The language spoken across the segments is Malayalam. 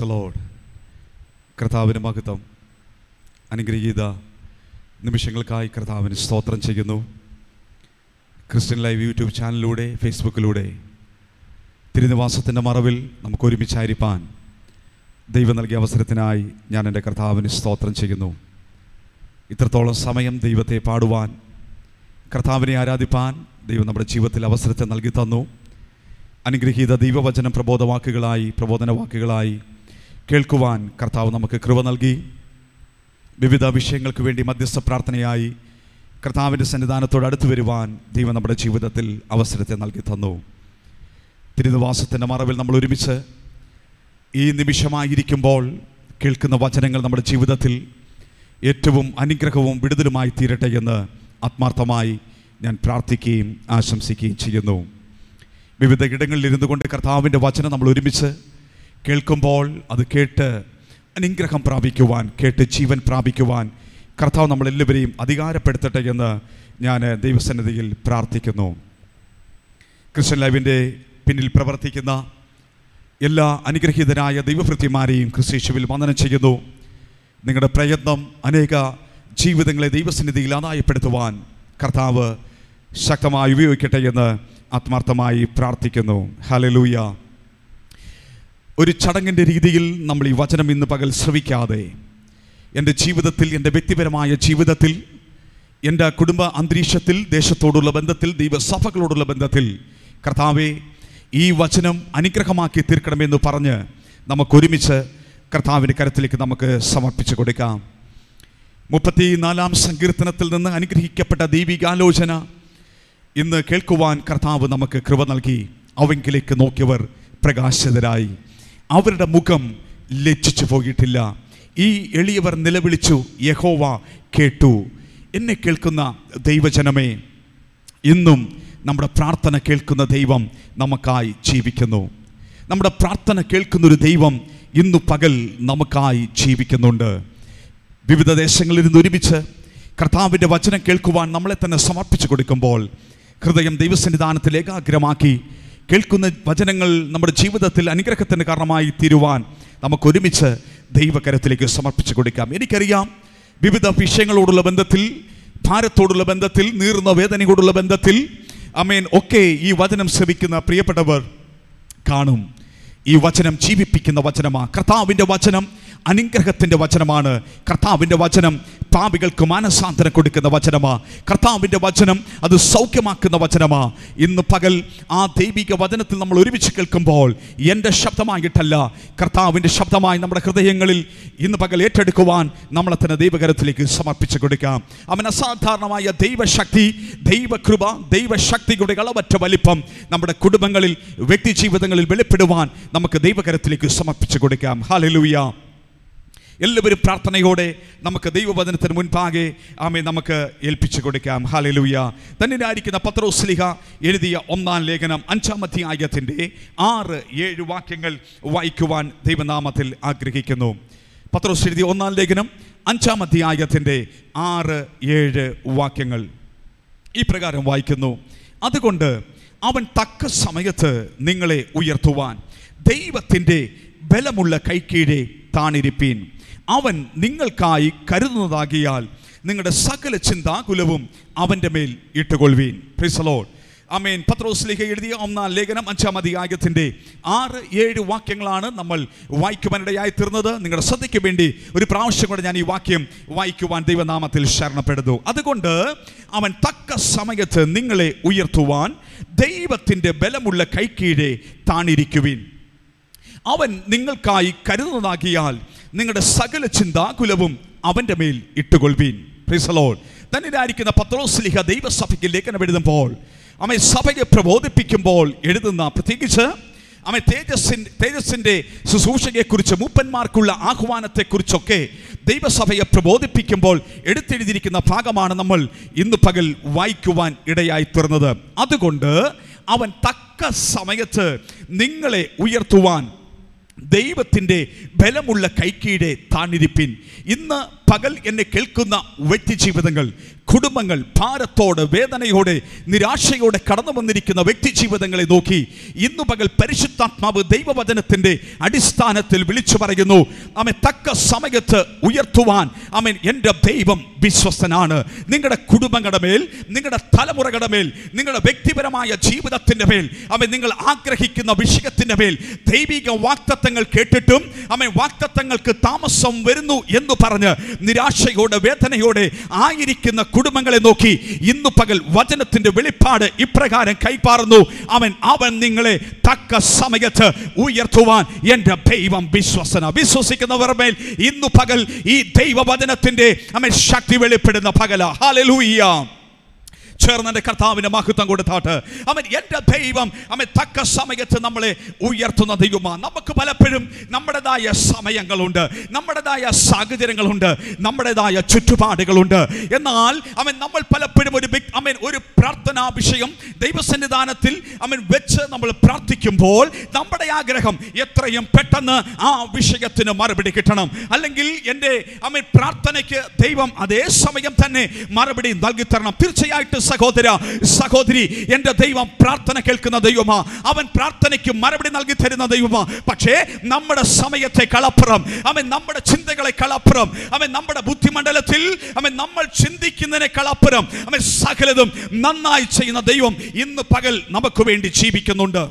പ്രൈസ് ലോഡ് കർത്താവിന് മഹത്വം അനുഗ്രഹീത നിമിഷങ്ങൾക്കായി കർത്താവിന് സ്തോത്രം ചെയ്യുന്നു ക്രിസ്ത്യൻ ലൈവ് യൂട്യൂബ് ചാനലിലൂടെ ഫേസ്ബുക്കിലൂടെ തിരുനിവാസത്തിൻ്റെ മറവിൽ നമുക്ക് ഒരുമിച്ചായിരിക്കാൻ ദൈവം നൽകിയ അവസരത്തിനായി ഞാൻ എൻ്റെ കർത്താവിന് സ്തോത്രം ചെയ്യുന്നു ഇത്രത്തോളം സമയം ദൈവത്തെ പാടുവാൻ കർത്താവിനെ ആരാധിപ്പാൻ ദൈവം നമ്മുടെ ജീവിതത്തിൽ അവസരത്തെ നൽകി തന്നു അനുഗ്രഹീത ദൈവവചനം പ്രബോധവാക്കുകളായി പ്രബോധന വാക്കുകളായി കേൾക്കുവാൻ കർത്താവ് നമുക്ക് കൃപ നൽകി വിവിധ വിഷയങ്ങൾക്ക് വേണ്ടി മധ്യസ്ഥ പ്രാർത്ഥനയായി കർത്താവിൻ്റെ സന്നിധാനത്തോട് അടുത്ത് വരുവാൻ ദൈവം നമ്മുടെ ജീവിതത്തിൽ അവസരത്തെ നൽകി തന്നു തിരുനിവാസത്തിൻ്റെ മറവിൽ നമ്മൾ ഒരുമിച്ച് ഈ നിമിഷമായിരിക്കുമ്പോൾ കേൾക്കുന്ന വചനങ്ങൾ നമ്മുടെ ജീവിതത്തിൽ ഏറ്റവും അനുഗ്രഹവും വിടുതലുമായി തീരട്ടെ എന്ന് ആത്മാർത്ഥമായി ഞാൻ പ്രാർത്ഥിക്കുകയും ആശംസിക്കുകയും ചെയ്യുന്നു വിവിധ ഇടങ്ങളിൽ ഇരുന്നു കൊണ്ട് കർത്താവിൻ്റെ വചനം നമ്മൾ ഒരുമിച്ച് കേൾക്കുമ്പോൾ അത് കേട്ട് അനുഗ്രഹം പ്രാപിക്കുവാൻ കേട്ട് ജീവൻ പ്രാപിക്കുവാൻ കർത്താവ് നമ്മളെല്ലാവരെയും അധികാരപ്പെടുത്തട്ടെ എന്ന് ഞാൻ ദൈവസന്നിധിയിൽ പ്രാർത്ഥിക്കുന്നു ക്രിസ്ത്യൻ ലൈവിൻ്റെ പിന്നിൽ പ്രവർത്തിക്കുന്ന എല്ലാ അനുഗ്രഹീതരായ ദൈവഭൃത്യന്മാരെയും ക്രിസ്തീശുവിൽ വന്ദനം ചെയ്യുന്നു നിങ്ങളുടെ പ്രയത്നം അനേക ജീവിതങ്ങളെ ദൈവസന്നിധിയിൽ ആദായപ്പെടുത്തുവാൻ കർത്താവ് ശക്തമായി ഉപയോഗിക്കട്ടെ എന്ന് ആത്മാർത്ഥമായി പ്രാർത്ഥിക്കുന്നു ഹലലൂയ ഒരു ചടങ്ങിൻ്റെ രീതിയിൽ നമ്മൾ ഈ വചനം ഇന്ന് പകൽ ശ്രവിക്കാതെ എൻ്റെ ജീവിതത്തിൽ എൻ്റെ വ്യക്തിപരമായ ജീവിതത്തിൽ എൻ്റെ കുടുംബ അന്തരീക്ഷത്തിൽ ദേശത്തോടുള്ള ബന്ധത്തിൽ ദൈവസഭകളോടുള്ള ബന്ധത്തിൽ കർത്താവെ ഈ വചനം അനുഗ്രഹമാക്കി തീർക്കണമെന്ന് പറഞ്ഞ് നമുക്കൊരുമിച്ച് കർത്താവിൻ്റെ കരത്തിലേക്ക് നമുക്ക് സമർപ്പിച്ചു കൊടുക്കാം മുപ്പത്തിനാലാം സങ്കീർത്തനത്തിൽ നിന്ന് അനുഗ്രഹിക്കപ്പെട്ട ദൈവികാലോചന ഇന്ന് കേൾക്കുവാൻ കർത്താവ് നമുക്ക് കൃപ നൽകി അവങ്കിലേക്ക് നോക്കിയവർ പ്രകാശിതരായി അവരുടെ മുഖം ലജ്ജിച്ചു പോയിട്ടില്ല ഈ എളിയവർ നിലവിളിച്ചു യഹോവ കേട്ടു എന്നെ കേൾക്കുന്ന ദൈവജനമേ ഇന്നും നമ്മുടെ പ്രാർത്ഥന കേൾക്കുന്ന ദൈവം നമുക്കായി ജീവിക്കുന്നു നമ്മുടെ പ്രാർത്ഥന കേൾക്കുന്നൊരു ദൈവം ഇന്നു പകൽ നമുക്കായി ജീവിക്കുന്നുണ്ട് വിവിധ ദേശങ്ങളിൽ നിന്ന് ഒരുമിച്ച് കർത്താവിൻ്റെ വചനം കേൾക്കുവാൻ നമ്മളെ തന്നെ സമർപ്പിച്ചു കൊടുക്കുമ്പോൾ ഹൃദയം ദൈവസന്നിധാനത്തിൽ ഏകാഗ്രമാക്കി കേൾക്കുന്ന വചനങ്ങൾ നമ്മുടെ ജീവിതത്തിൽ അനുഗ്രഹത്തിന് കാരണമായി തീരുവാൻ നമുക്കൊരുമിച്ച് ദൈവകരത്തിലേക്ക് സമർപ്പിച്ചു കൊടുക്കാം എനിക്കറിയാം വിവിധ വിഷയങ്ങളോടുള്ള ബന്ധത്തിൽ ഭാരത്തോടുള്ള ബന്ധത്തിൽ നീറുന്ന വേദനയോടുള്ള ബന്ധത്തിൽ അമേൻ ഒക്കെ ഈ വചനം ശ്രവിക്കുന്ന പ്രിയപ്പെട്ടവർ കാണും ഈ വചനം ജീവിപ്പിക്കുന്ന വചനമാണ് കർത്താവിൻ്റെ വചനം അനുഗ്രഹത്തിൻ്റെ വചനമാണ് കർത്താവിൻ്റെ വചനം പാപികൾക്ക് മാനസാന്തരം കൊടുക്കുന്ന വചനമാ കർത്താവിൻ്റെ വചനം അത് സൗഖ്യമാക്കുന്ന വചനമാ ഇന്ന് പകൽ ആ ദൈവിക വചനത്തിൽ നമ്മൾ ഒരുമിച്ച് കേൾക്കുമ്പോൾ എൻ്റെ ശബ്ദമായിട്ടല്ല കർത്താവിൻ്റെ ശബ്ദമായി നമ്മുടെ ഹൃദയങ്ങളിൽ ഇന്ന് പകൽ ഏറ്റെടുക്കുവാൻ നമ്മളെ തന്നെ ദൈവകരത്തിലേക്ക് സമർപ്പിച്ചു കൊടുക്കാം അവൻ അസാധാരണമായ ദൈവശക്തി ദൈവകൃപ ദൈവശക്തിയുടെ അളവറ്റ വലിപ്പം നമ്മുടെ കുടുംബങ്ങളിൽ വ്യക്തി ജീവിതങ്ങളിൽ വെളിപ്പെടുവാൻ നമുക്ക് ദൈവകരത്തിലേക്ക് സമർപ്പിച്ചു കൊടുക്കാം ഹാലലൂയ എല്ലാവരും പ്രാർത്ഥനയോടെ നമുക്ക് ദൈവവചനത്തിന് മുൻപാകെ ആമെ നമുക്ക് ഏൽപ്പിച്ചു കൊടുക്കാം ഹാലലൂയ തന്നിലായിരിക്കുന്ന പത്രോസ്ലിഹ എഴുതിയ ഒന്നാം ലേഖനം അഞ്ചാം അധ്യായത്തിൻ്റെ ആറ് ഏഴ് വാക്യങ്ങൾ വായിക്കുവാൻ ദൈവനാമത്തിൽ ആഗ്രഹിക്കുന്നു പത്രോസ് എഴുതിയ ഒന്നാം ലേഖനം അഞ്ചാം അധ്യായത്തിൻ്റെ ആറ് ഏഴ് വാക്യങ്ങൾ ഈ പ്രകാരം വായിക്കുന്നു അതുകൊണ്ട് അവൻ തക്ക സമയത്ത് നിങ്ങളെ ഉയർത്തുവാൻ ദൈവത്തിൻ്റെ ബലമുള്ള കൈക്കീഴെ താണിരിപ്പീൻ അവൻ നിങ്ങൾക്കായി കരുതുന്നതാകിയാൽ നിങ്ങളുടെ സകല ചിന്താകുലവും അവൻ്റെ മേൽ ഇട്ടുകൊള്ളുവീൻ പ്രിസലോഡ് അമേൻ പത്രോസ്ലിഹ എഴുതിയ ഒന്നാം ലേഖനം അഞ്ചാം അധ്യായത്തിൻ്റെ ആറ് ഏഴ് വാക്യങ്ങളാണ് നമ്മൾ വായിക്കുവാനിടയായി തീർന്നത് നിങ്ങളുടെ ശ്രദ്ധയ്ക്ക് വേണ്ടി ഒരു പ്രാവശ്യം കൂടെ ഞാൻ ഈ വാക്യം വായിക്കുവാൻ ദൈവനാമത്തിൽ ശരണപ്പെടുന്നു അതുകൊണ്ട് അവൻ തക്ക സമയത്ത് നിങ്ങളെ ഉയർത്തുവാൻ ദൈവത്തിൻ്റെ ബലമുള്ള കൈക്കീഴെ താണിരിക്കുവിൻ അവൻ നിങ്ങൾക്കായി കരുതുന്നതാകിയാൽ നിങ്ങളുടെ സകല ചിന്താകുലവും അവൻ്റെ മേൽ ഇട്ടുകൊള്ളുവീൻ പ്രിസലോൾ തന്നിലായിരിക്കുന്ന പത്രോസ്ലിഹ ദൈവസഭയ്ക്ക് ലേഖനം എഴുതുമ്പോൾ അമ്മ സഭയെ പ്രബോധിപ്പിക്കുമ്പോൾ എഴുതുന്ന പ്രത്യേകിച്ച് അമ്മ തേജസ്സിൻ്റെ തേജസ്സിൻ്റെ ശുശ്രൂഷയെക്കുറിച്ച് മൂപ്പന്മാർക്കുള്ള ആഹ്വാനത്തെക്കുറിച്ചൊക്കെ ദൈവസഭയെ പ്രബോധിപ്പിക്കുമ്പോൾ എടുത്തെഴുതിയിരിക്കുന്ന ഭാഗമാണ് നമ്മൾ ഇന്ന് പകൽ വായിക്കുവാൻ ഇടയായി തീർന്നത് അതുകൊണ്ട് അവൻ തക്ക സമയത്ത് നിങ്ങളെ ഉയർത്തുവാൻ ദൈവത്തിൻ്റെ ബലമുള്ള കൈക്കീഴെ താണിരിപ്പിൻ ഇന്ന് പകൽ എന്നെ കേൾക്കുന്ന വ്യക്തി ജീവിതങ്ങൾ കുടുംബങ്ങൾ ഭാരത്തോടെ വേദനയോടെ നിരാശയോടെ കടന്നു വന്നിരിക്കുന്ന വ്യക്തി ജീവിതങ്ങളെ നോക്കി ഇന്നു പകൽ പരിശുദ്ധാത്മാവ് ദൈവവചനത്തിന്റെ അടിസ്ഥാനത്തിൽ വിളിച്ചു പറയുന്നു അമൻ തക്ക സമയത്ത് ഉയർത്തുവാൻ അമൻ എൻ്റെ ദൈവം വിശ്വസ്തനാണ് നിങ്ങളുടെ കുടുംബങ്ങളുടെ മേൽ നിങ്ങളുടെ തലമുറകളുടെ മേൽ നിങ്ങളുടെ വ്യക്തിപരമായ ജീവിതത്തിന്റെ മേൽ അവൻ നിങ്ങൾ ആഗ്രഹിക്കുന്ന വിഷയത്തിന്റെ മേൽ ദൈവിക വാക്തത്വങ്ങൾ കേട്ടിട്ടും അവൻ വാക്തത്വങ്ങൾക്ക് താമസം വരുന്നു എന്ന് പറഞ്ഞ് നിരാശയോടെ വേദനയോടെ ആയിരിക്കുന്ന കുടുംബങ്ങളെ നോക്കി ഇന്നു പകൽ വചനത്തിന്റെ വെളിപ്പാട് ഇപ്രകാരം കൈപ്പാറുന്നു അവൻ അവൻ നിങ്ങളെ തക്ക സമയത്ത് ഉയർത്തുവാൻ എൻ്റെ ദൈവം വിശ്വസന വിശ്വസിക്കുന്നവർ മേൽ ഇന്നു പകൽ ഈ ദൈവവചനത്തിന്റെ അവൻ ശക്തി വെളിപ്പെടുന്ന പകല ഹാലലൂയ്യ ചേർന്ന് എൻ്റെ കർത്താവിന് മഹത്വം കൊടുത്താട്ട് അവൻ എൻ്റെ ദൈവം അവൻ തക്ക സമയത്ത് നമ്മളെ ഉയർത്തുന്ന ദൈവമാണ് നമുക്ക് പലപ്പോഴും നമ്മുടേതായ സമയങ്ങളുണ്ട് നമ്മുടേതായ സാഹചര്യങ്ങളുണ്ട് നമ്മുടേതായ ചുറ്റുപാടുകളുണ്ട് എന്നാൽ അവൻ നമ്മൾ പലപ്പോഴും ഒരു ബിഗ് അവൻ ഒരു പ്രാർത്ഥനാ വിഷയം ദൈവസന്നിധാനത്തിൽ അവൻ വെച്ച് നമ്മൾ പ്രാർത്ഥിക്കുമ്പോൾ നമ്മുടെ ആഗ്രഹം എത്രയും പെട്ടെന്ന് ആ വിഷയത്തിന് മറുപടി കിട്ടണം അല്ലെങ്കിൽ എൻ്റെ അവൻ പ്രാർത്ഥനയ്ക്ക് ദൈവം അതേ സമയം തന്നെ മറുപടി നൽകി തരണം തീർച്ചയായിട്ടും സഹോദര സഹോദരി എൻ്റെ ദൈവം പ്രാർത്ഥന കേൾക്കുന്ന ദൈവമാ അവൻ പ്രാർത്ഥനയ്ക്ക് മറുപടി നൽകി തരുന്ന ദൈവമാ പക്ഷേ നമ്മുടെ സമയത്തെ കളപ്പുറം അവൻ നമ്മുടെ ചിന്തകളെ കളപ്പുറം അവൻ നമ്മുടെ ബുദ്ധിമണ്ഡലത്തിൽ അവൻ നമ്മൾ ചിന്തിക്കുന്നതിനെ കളപ്പുറം അവൻ സകലതും നന്നായി ചെയ്യുന്ന ദൈവം ഇന്ന് പകൽ നമുക്ക് വേണ്ടി ജീവിക്കുന്നുണ്ട്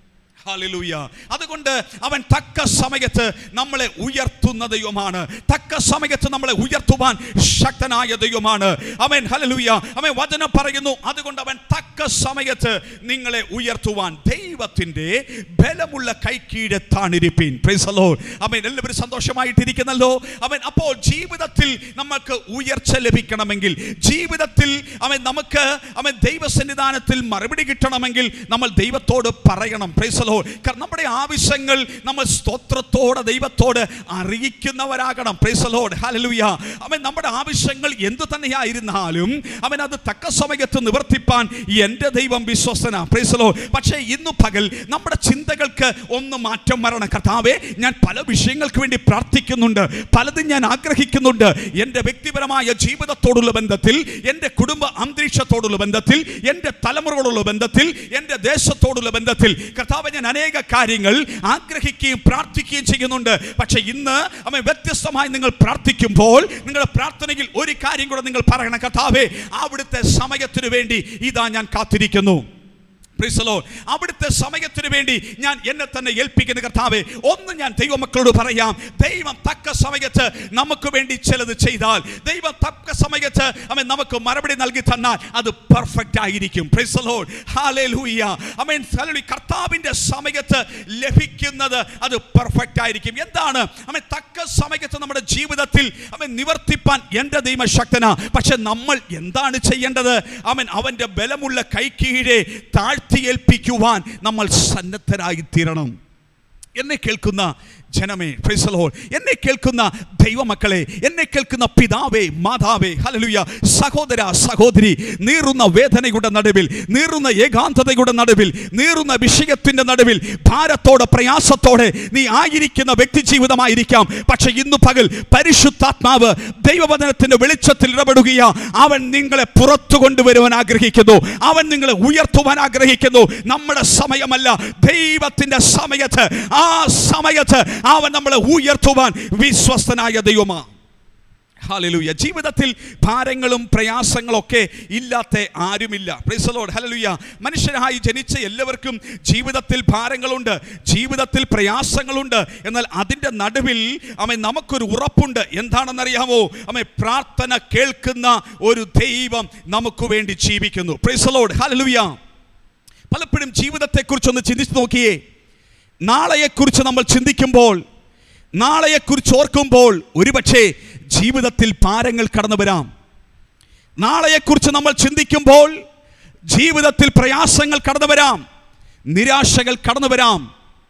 ഹല്ലേലൂയ അതുകൊണ്ട് അവൻ തക്ക സമയത്ത് നമ്മളെ ഉയർത്തുന്ന ദൈവമാണ് തക്ക സമയത്ത് നമ്മളെ ഉയർത്തുവാൻ ശക്തനായ ദൈവമാണ് അവൻ ഹല്ലേലൂയ അവൻ വചനം പറയുന്നു അതുകൊണ്ട് അവൻ തക്ക സമയത്ത് നിങ്ങളെ ഉയർത്തുവാൻ ദൈവത്തിന്റെ ബലമുള്ള കൈക്കീഴെ താണിരിപ്പീൻ പ്രൈസ് ലോർഡ് അവൻ എല്ലാവരും സന്തോഷമായിട്ടിരിക്കുന്നല്ലോ അവൻ അപ്പോൾ ജീവിതത്തിൽ നമുക്ക് ഉയർച്ച ലഭിക്കണമെങ്കിൽ ജീവിതത്തിൽ അവൻ നമുക്ക് അവൻ ദൈവസന്നിധാനത്തിൽ മറുപടി കിട്ടണമെങ്കിൽ നമ്മൾ ദൈവത്തോട് പറയണം പ്രൈസ് ലോർഡ് കാരണം നമ്മുടെ ആവശ്യങ്ങൾ നമ്മൾ സ്തോത്രത്തോടെ ദൈവത്തോട് അറിയിക്കുന്നവരാകണം പ്രൈസ് ലോർഡ് ഹല്ലേലൂയ അവൻ നമ്മുടെ ആവശ്യങ്ങൾ എന്തു തന്നെയായിരുന്നാലും അവൻ അത് തക്ക സമയത്ത് നിവർത്തിപ്പാൻ എൻ്റെ ദൈവം വിശ്വസന പ്രൈസ് ലോർഡ് പക്ഷേ ഇന്നു പകൽ നമ്മുടെ ചിന്തകൾക്ക് ഒന്ന് മാറ്റം വരണം കർത്താവേ ഞാൻ പല വിഷയങ്ങൾക്ക് വേണ്ടി പ്രാർത്ഥിക്കുന്നുണ്ട് പലതും ഞാൻ ആഗ്രഹിക്കുന്നുണ്ട് എൻ്റെ വ്യക്തിപരമായ ജീവിതത്തോടുള്ള ബന്ധത്തിൽ എൻ്റെ കുടുംബ അന്തരീക്ഷത്തോടുള്ള ബന്ധത്തിൽ എൻ്റെ തലമുറകളോടുള്ള ബന്ധത്തിൽ എൻ്റെ ദേശത്തോടുള്ള ബന്ധത്തിൽ കർത്താവ് ഞാൻ അനേക കാര്യങ്ങൾ ആഗ്രഹിക്കുകയും പ്രാർത്ഥിക്കുകയും ചെയ്യുന്നുണ്ട് പക്ഷേ ഇന്ന് അമ്മ വ്യത്യസ്തമായി നിങ്ങൾ പ്രാർത്ഥിക്കുമ്പോൾ നിങ്ങളുടെ പ്രാർത്ഥനയിൽ ഒരു കാര്യം കൂടെ നിങ്ങൾ പറയണം കർത്താവേ അവിടുത്തെ സമയത്തിന് വേണ്ടി ഇതാ ഞാൻ കാത്തിരിക്കുന്നു Praise the Lord. അവിടുത്തെ സമയത്തിന് വേണ്ടി ഞാൻ എന്നെ തന്നെ ഏൽപ്പിക്കുന്ന കർത്താവെ ഒന്ന് ഞാൻ ദൈവമക്കളോട് പറയാം ദൈവം തക്ക സമയത്ത് നമുക്ക് വേണ്ടി ചിലത് ചെയ്താൽ ദൈവം തക്ക സമയത്ത് അവൻ നമുക്ക് മറുപടി നൽകി തന്നാൽ അത് പെർഫെക്റ്റ് ആയിരിക്കും Praise the Lord. Hallelujah. Amen. Hallelujah. കർത്താവിന്റെ സമയത്ത് ലഭിക്കുന്നത് അത് പെർഫെക്റ്റ് ആയിരിക്കും എന്താണ് അവൻ തക്ക സമയത്ത് നമ്മുടെ ജീവിതത്തിൽ അവൻ നിവർത്തിപ്പാൻ എൻ്റെ ദൈവശക്തന പക്ഷെ നമ്മൾ എന്താണ് ചെയ്യേണ്ടത് അവൻ അവൻ്റെ ബലമുള്ള കൈക്കീഴെ താഴ്ത്തിയേൽപ്പിക്കുവാൻ നമ്മൾ സന്നദ്ധരായി തീരണം എന്നെ കേൾക്കുന്ന ജനമേ praise the Lord. എന്നെ കേൾക്കുന്ന ദൈവമക്കളെ എന്നെ കേൾക്കുന്ന പിതാവേ മാതാവേ ഹല്ലേലൂയ സഹോദര സഹോദരി നീറുന്ന വേദനയുടെ നടുവിൽ നീറുന്ന ഏകാന്തതയുടെ നടുവിൽ നീറുന്ന വിഷയത്തിന്റെ നടുവിൽ ഭാരത്തോടെ പ്രയാസത്തോടെ നീ ആയിരിക്കുന്ന വ്യക്തി ജീവിതമായിരിക്കാം പക്ഷെ ഇന്ന് പകൽ പരിശുദ്ധാത്മാവ് ദൈവവചനത്തിന്റെ വെളിച്ചത്തിൽ ഇടപെടുകയാ അവൻ നിങ്ങളെ പുറത്തു കൊണ്ടുവരുവാൻ ആഗ്രഹിക്കുന്നു അവൻ നിങ്ങളെ ഉയർത്തുവാൻ ആഗ്രഹിക്കുന്നു നമ്മുടെ സമയമല്ല ദൈവത്തിന്റെ സമയത്ത് ആ സമയത്ത് അവൻ നമ്മളെ ഉയർത്തുവാൻ വിശ്വസ്തനായ ദൈവമാ ഹല്ലേലൂയ ജീവിതത്തിൽ ഭാരങ്ങളും പ്രയാസങ്ങളൊക്കെ ഇല്ലാത്ത ആരുമില്ല പ്രൈസ് ലോർഡ് ഹല്ലേലൂയ മനുഷ്യരായി ജനിച്ച എല്ലാവർക്കും ജീവിതത്തിൽ ഭാരങ്ങളുണ്ട് ജീവിതത്തിൽ പ്രയാസങ്ങളുണ്ട് എന്നാൽ അതിൻ്റെ നടുവിൽ അവൻ നമുക്കൊരു ഉറപ്പുണ്ട് എന്താണെന്നറിയാമോ അവൻ പ്രാർത്ഥന കേൾക്കുന്ന ഒരു ദൈവം നമുക്ക് വേണ്ടി ജീവിക്കുന്നു പ്രൈസ് ലോർഡ് ഹല്ലേലൂയ പലപ്പോഴും ജീവിതത്തെക്കുറിച്ചൊന്ന് ചിന്തിച്ചു നോക്കിയേ നാളെയെക്കുറിച്ച് നമ്മൾ ചിന്തിക്കുമ്പോൾ നാളെയെക്കുറിച്ച് ഓർക്കുമ്പോൾ ഒരുപക്ഷെ ജീവിതത്തിൽ ഭാരങ്ങൾ കടന്നു വരാം നാളെയെക്കുറിച്ച് നമ്മൾ ചിന്തിക്കുമ്പോൾ ജീവിതത്തിൽ പ്രയാസങ്ങൾ കടന്നു വരാം നിരാശകൾ കടന്നു വരാം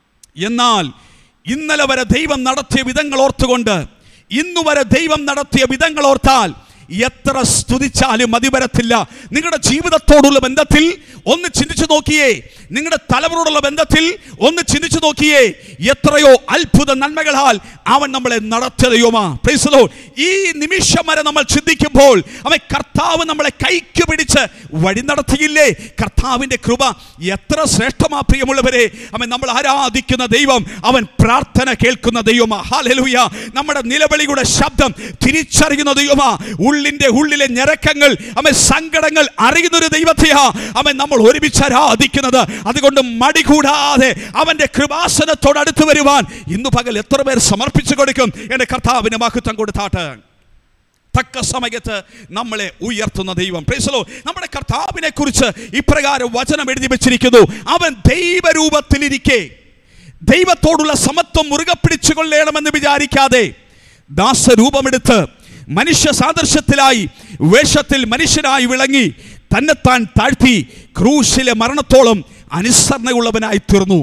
എന്നാൽ ഇന്നലെ വരെ ദൈവം നടത്തിയ വിധങ്ങൾ ഓർത്തുകൊണ്ട് ഇന്നു വരെ ദൈവം നടത്തിയ വിധങ്ങൾ ഓർത്താൽ എത്ര സ്തുതിച്ചാലും മതി വരത്തില്ല നിങ്ങളുടെ ജീവിതത്തോടുള്ള ബന്ധത്തിൽ ഒന്ന് ചിന്തിച്ചു നോക്കിയേ നിങ്ങളുടെ തലമുറയോടുള്ള ബന്ധത്തിൽ ഒന്ന് ചിന്തിച്ചു നോക്കിയേ എത്രയോ അത്ഭുത നന്മകളാൽ അവൻ നമ്മളെ നടത്തിയ ദൈവമാ Praise the Lord. ഈ നിമിഷം വരെ നമ്മൾ ചിന്തിക്കുമ്പോൾ അവൻ കർത്താവ് നമ്മളെ കൈക്ക് പിടിച്ച് വഴി നടത്തിയില്ലേ കർത്താവിന്റെ കൃപ എത്ര ശ്രേഷ്ഠമാ പ്രിയമുള്ളവരെ അവൻ നമ്മൾ ആരാധിക്കുന്ന ദൈവം അവൻ പ്രാർത്ഥന കേൾക്കുന്ന ദൈവമാ ഹാലലുയ നമ്മുടെ നിലവിളിയുടെ ശബ്ദം തിരിച്ചറിയുന്ന ദൈവമാ ഉള്ളിന്റെ ഉള്ളിലെ ഞരക്കങ്ങൾ അവൻ സങ്കടങ്ങൾ അറിയുന്ന ഒരു ദൈവത്തെയാ അവൻ നമ്മൾ ഒരുമിച്ച് ആരാധിക്കുന്നത് അതുകൊണ്ട് മടി കൂടാതെ അവന്റെ കൃപാസനത്തോട് അടുത്ത് വരുവാൻ ഇന്ന് പകൽ എത്ര പേർ സമർപ്പിച്ചു കൊടുക്കും എന്റെ കർത്താവിന് മഹത്വം കൊടുത്താട്ട് തക്ക സമയത്ത് നമ്മളെ ഉയർത്തുന്ന ദൈവം പ്രേസലോ നമ്മുടെ കർത്താവിനെ കുറിച്ച് ഇപ്രകാരം വചനം എഴുതി വെച്ചിരിക്കുന്നു അവൻ ദൈവരൂപത്തിലിരിക്കെ ദൈവത്തോടുള്ള സമത്വം മുറുകെ പിടിച്ചുകൊള്ളണമെന്ന് വിചാരിക്കാതെ ദാസരൂപമെടുത്ത് മനുഷ്യ സാദൃശ്യത്തിലായി വേഷത്തിൽ മനുഷ്യനായി വിളങ്ങി തന്നെത്താൻ താഴ്ത്തി ക്രൂശിലെ മരണത്തോളം അനുസരണയുള്ളവനായി തീർന്നു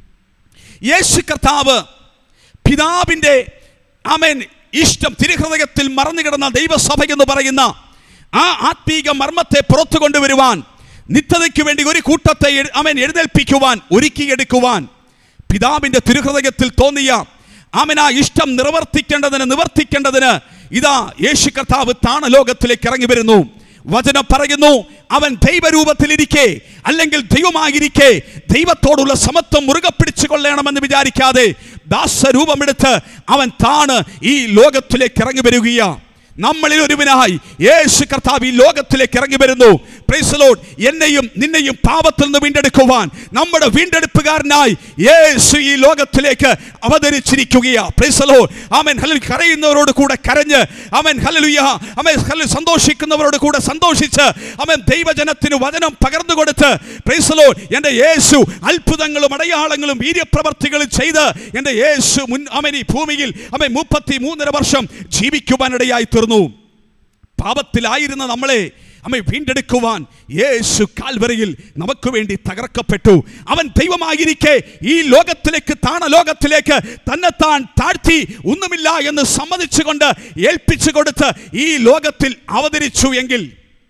യേശു കർത്താവ് പിതാവിൻ്റെ അമേൻ ഇഷ്ടം തിരുഹൃദയത്തിൽ മറന്നു കിടന്ന ദൈവസഭ എന്ന് പറയുന്ന ആ ആത്മീക മർമ്മത്തെ പുറത്തു കൊണ്ടുവരുവാൻ നിത്യതയ്ക്ക് വേണ്ടി ഒരു കൂട്ടത്തെ എഴ്- അവൻ എഴുന്നേൽപ്പിക്കുവാൻ ഒരുക്കിയെടുക്കുവാൻ പിതാവിൻ്റെ തിരുഹൃദയത്തിൽ തോന്നിയ അവൻ ആ ഇഷ്ടം നിവർത്തിക്കേണ്ടതിന് നിവർത്തിക്കേണ്ടതിന് ഇതാ യേശു കർത്താവ് താണലോകത്തിലേക്ക് ഇറങ്ങി വരുന്നു വചനം പറയുന്നു അവൻ ദൈവരൂപത്തിലിരിക്കെ അല്ലെങ്കിൽ ദൈവമായിരിക്കെ ദൈവത്തോടുള്ള സമത്വം മുറുകെ പിടിച്ചു കൊള്ളണമെന്ന് വിചാരിക്കാതെ ദാസരൂപമെടുത്ത് അവൻ താണ് ഈ ലോകത്തിലേക്ക് ഇറങ്ങി വരികയാ നമ്മളിൽ ഒരുവനായി യേശു കർത്താവ് ഈ ലോകത്തിലേക്ക് ഇറങ്ങി വരുന്നു Praise the Lord. എന്നെയും നിന്നെയും പാപത്തിൽ നിന്ന് വീണ്ടെടുക്കുവാൻ നമ്മുടെ വീണ്ടെടുപ്പുകാരനായി യേശു ഈ ലോകത്തിലേക്ക് അവതരിച്ചിരിക്കുകയാ Praise the Lord. അവൻ ഹല്ലേലൂയ കരയുന്നവരോട് കൂടെ കരഞ്ഞ് അവൻ ഹല്ലേലൂയ അവൻ ഹല്ലേലൂയ സന്തോഷിക്കുന്നവരോട് കൂടെ സന്തോഷിച്ച് അവൻ ദൈവജനത്തിന് വചനം പകർന്നു കൊടുത്ത് Praise the Lord. എൻ്റെ യേശു അത്ഭുതങ്ങളും അടയാളങ്ങളും വീര്യപ്രവർത്തികളും ചെയ്ത് എൻ്റെ യേശു മുൻ അവൻ ഈ ഭൂമിയിൽ അവൻ മുപ്പത്തി മൂന്നര വർഷം ജീവിക്കുവാനിടയായി തീർന്നു പാപത്തിലായിരുന്ന നമ്മളെ അമ്മ വീണ്ടെടുക്കുവാൻ യേശു കാൽവരയിൽ നമുക്ക് വേണ്ടി തകർക്കപ്പെട്ടു അവൻ ദൈവമായിരിക്കെ ഈ ലോകത്തിലേക്ക് താണ ലോകത്തിലേക്ക് തന്നെത്താൻ താഴ്ത്തി ഒന്നുമില്ല എന്ന് സമ്മതിച്ചുകൊണ്ട് ഏൽപ്പിച്ചു കൊടുത്ത് ഈ ലോകത്തിൽ അവതരിച്ചു എങ്കിൽ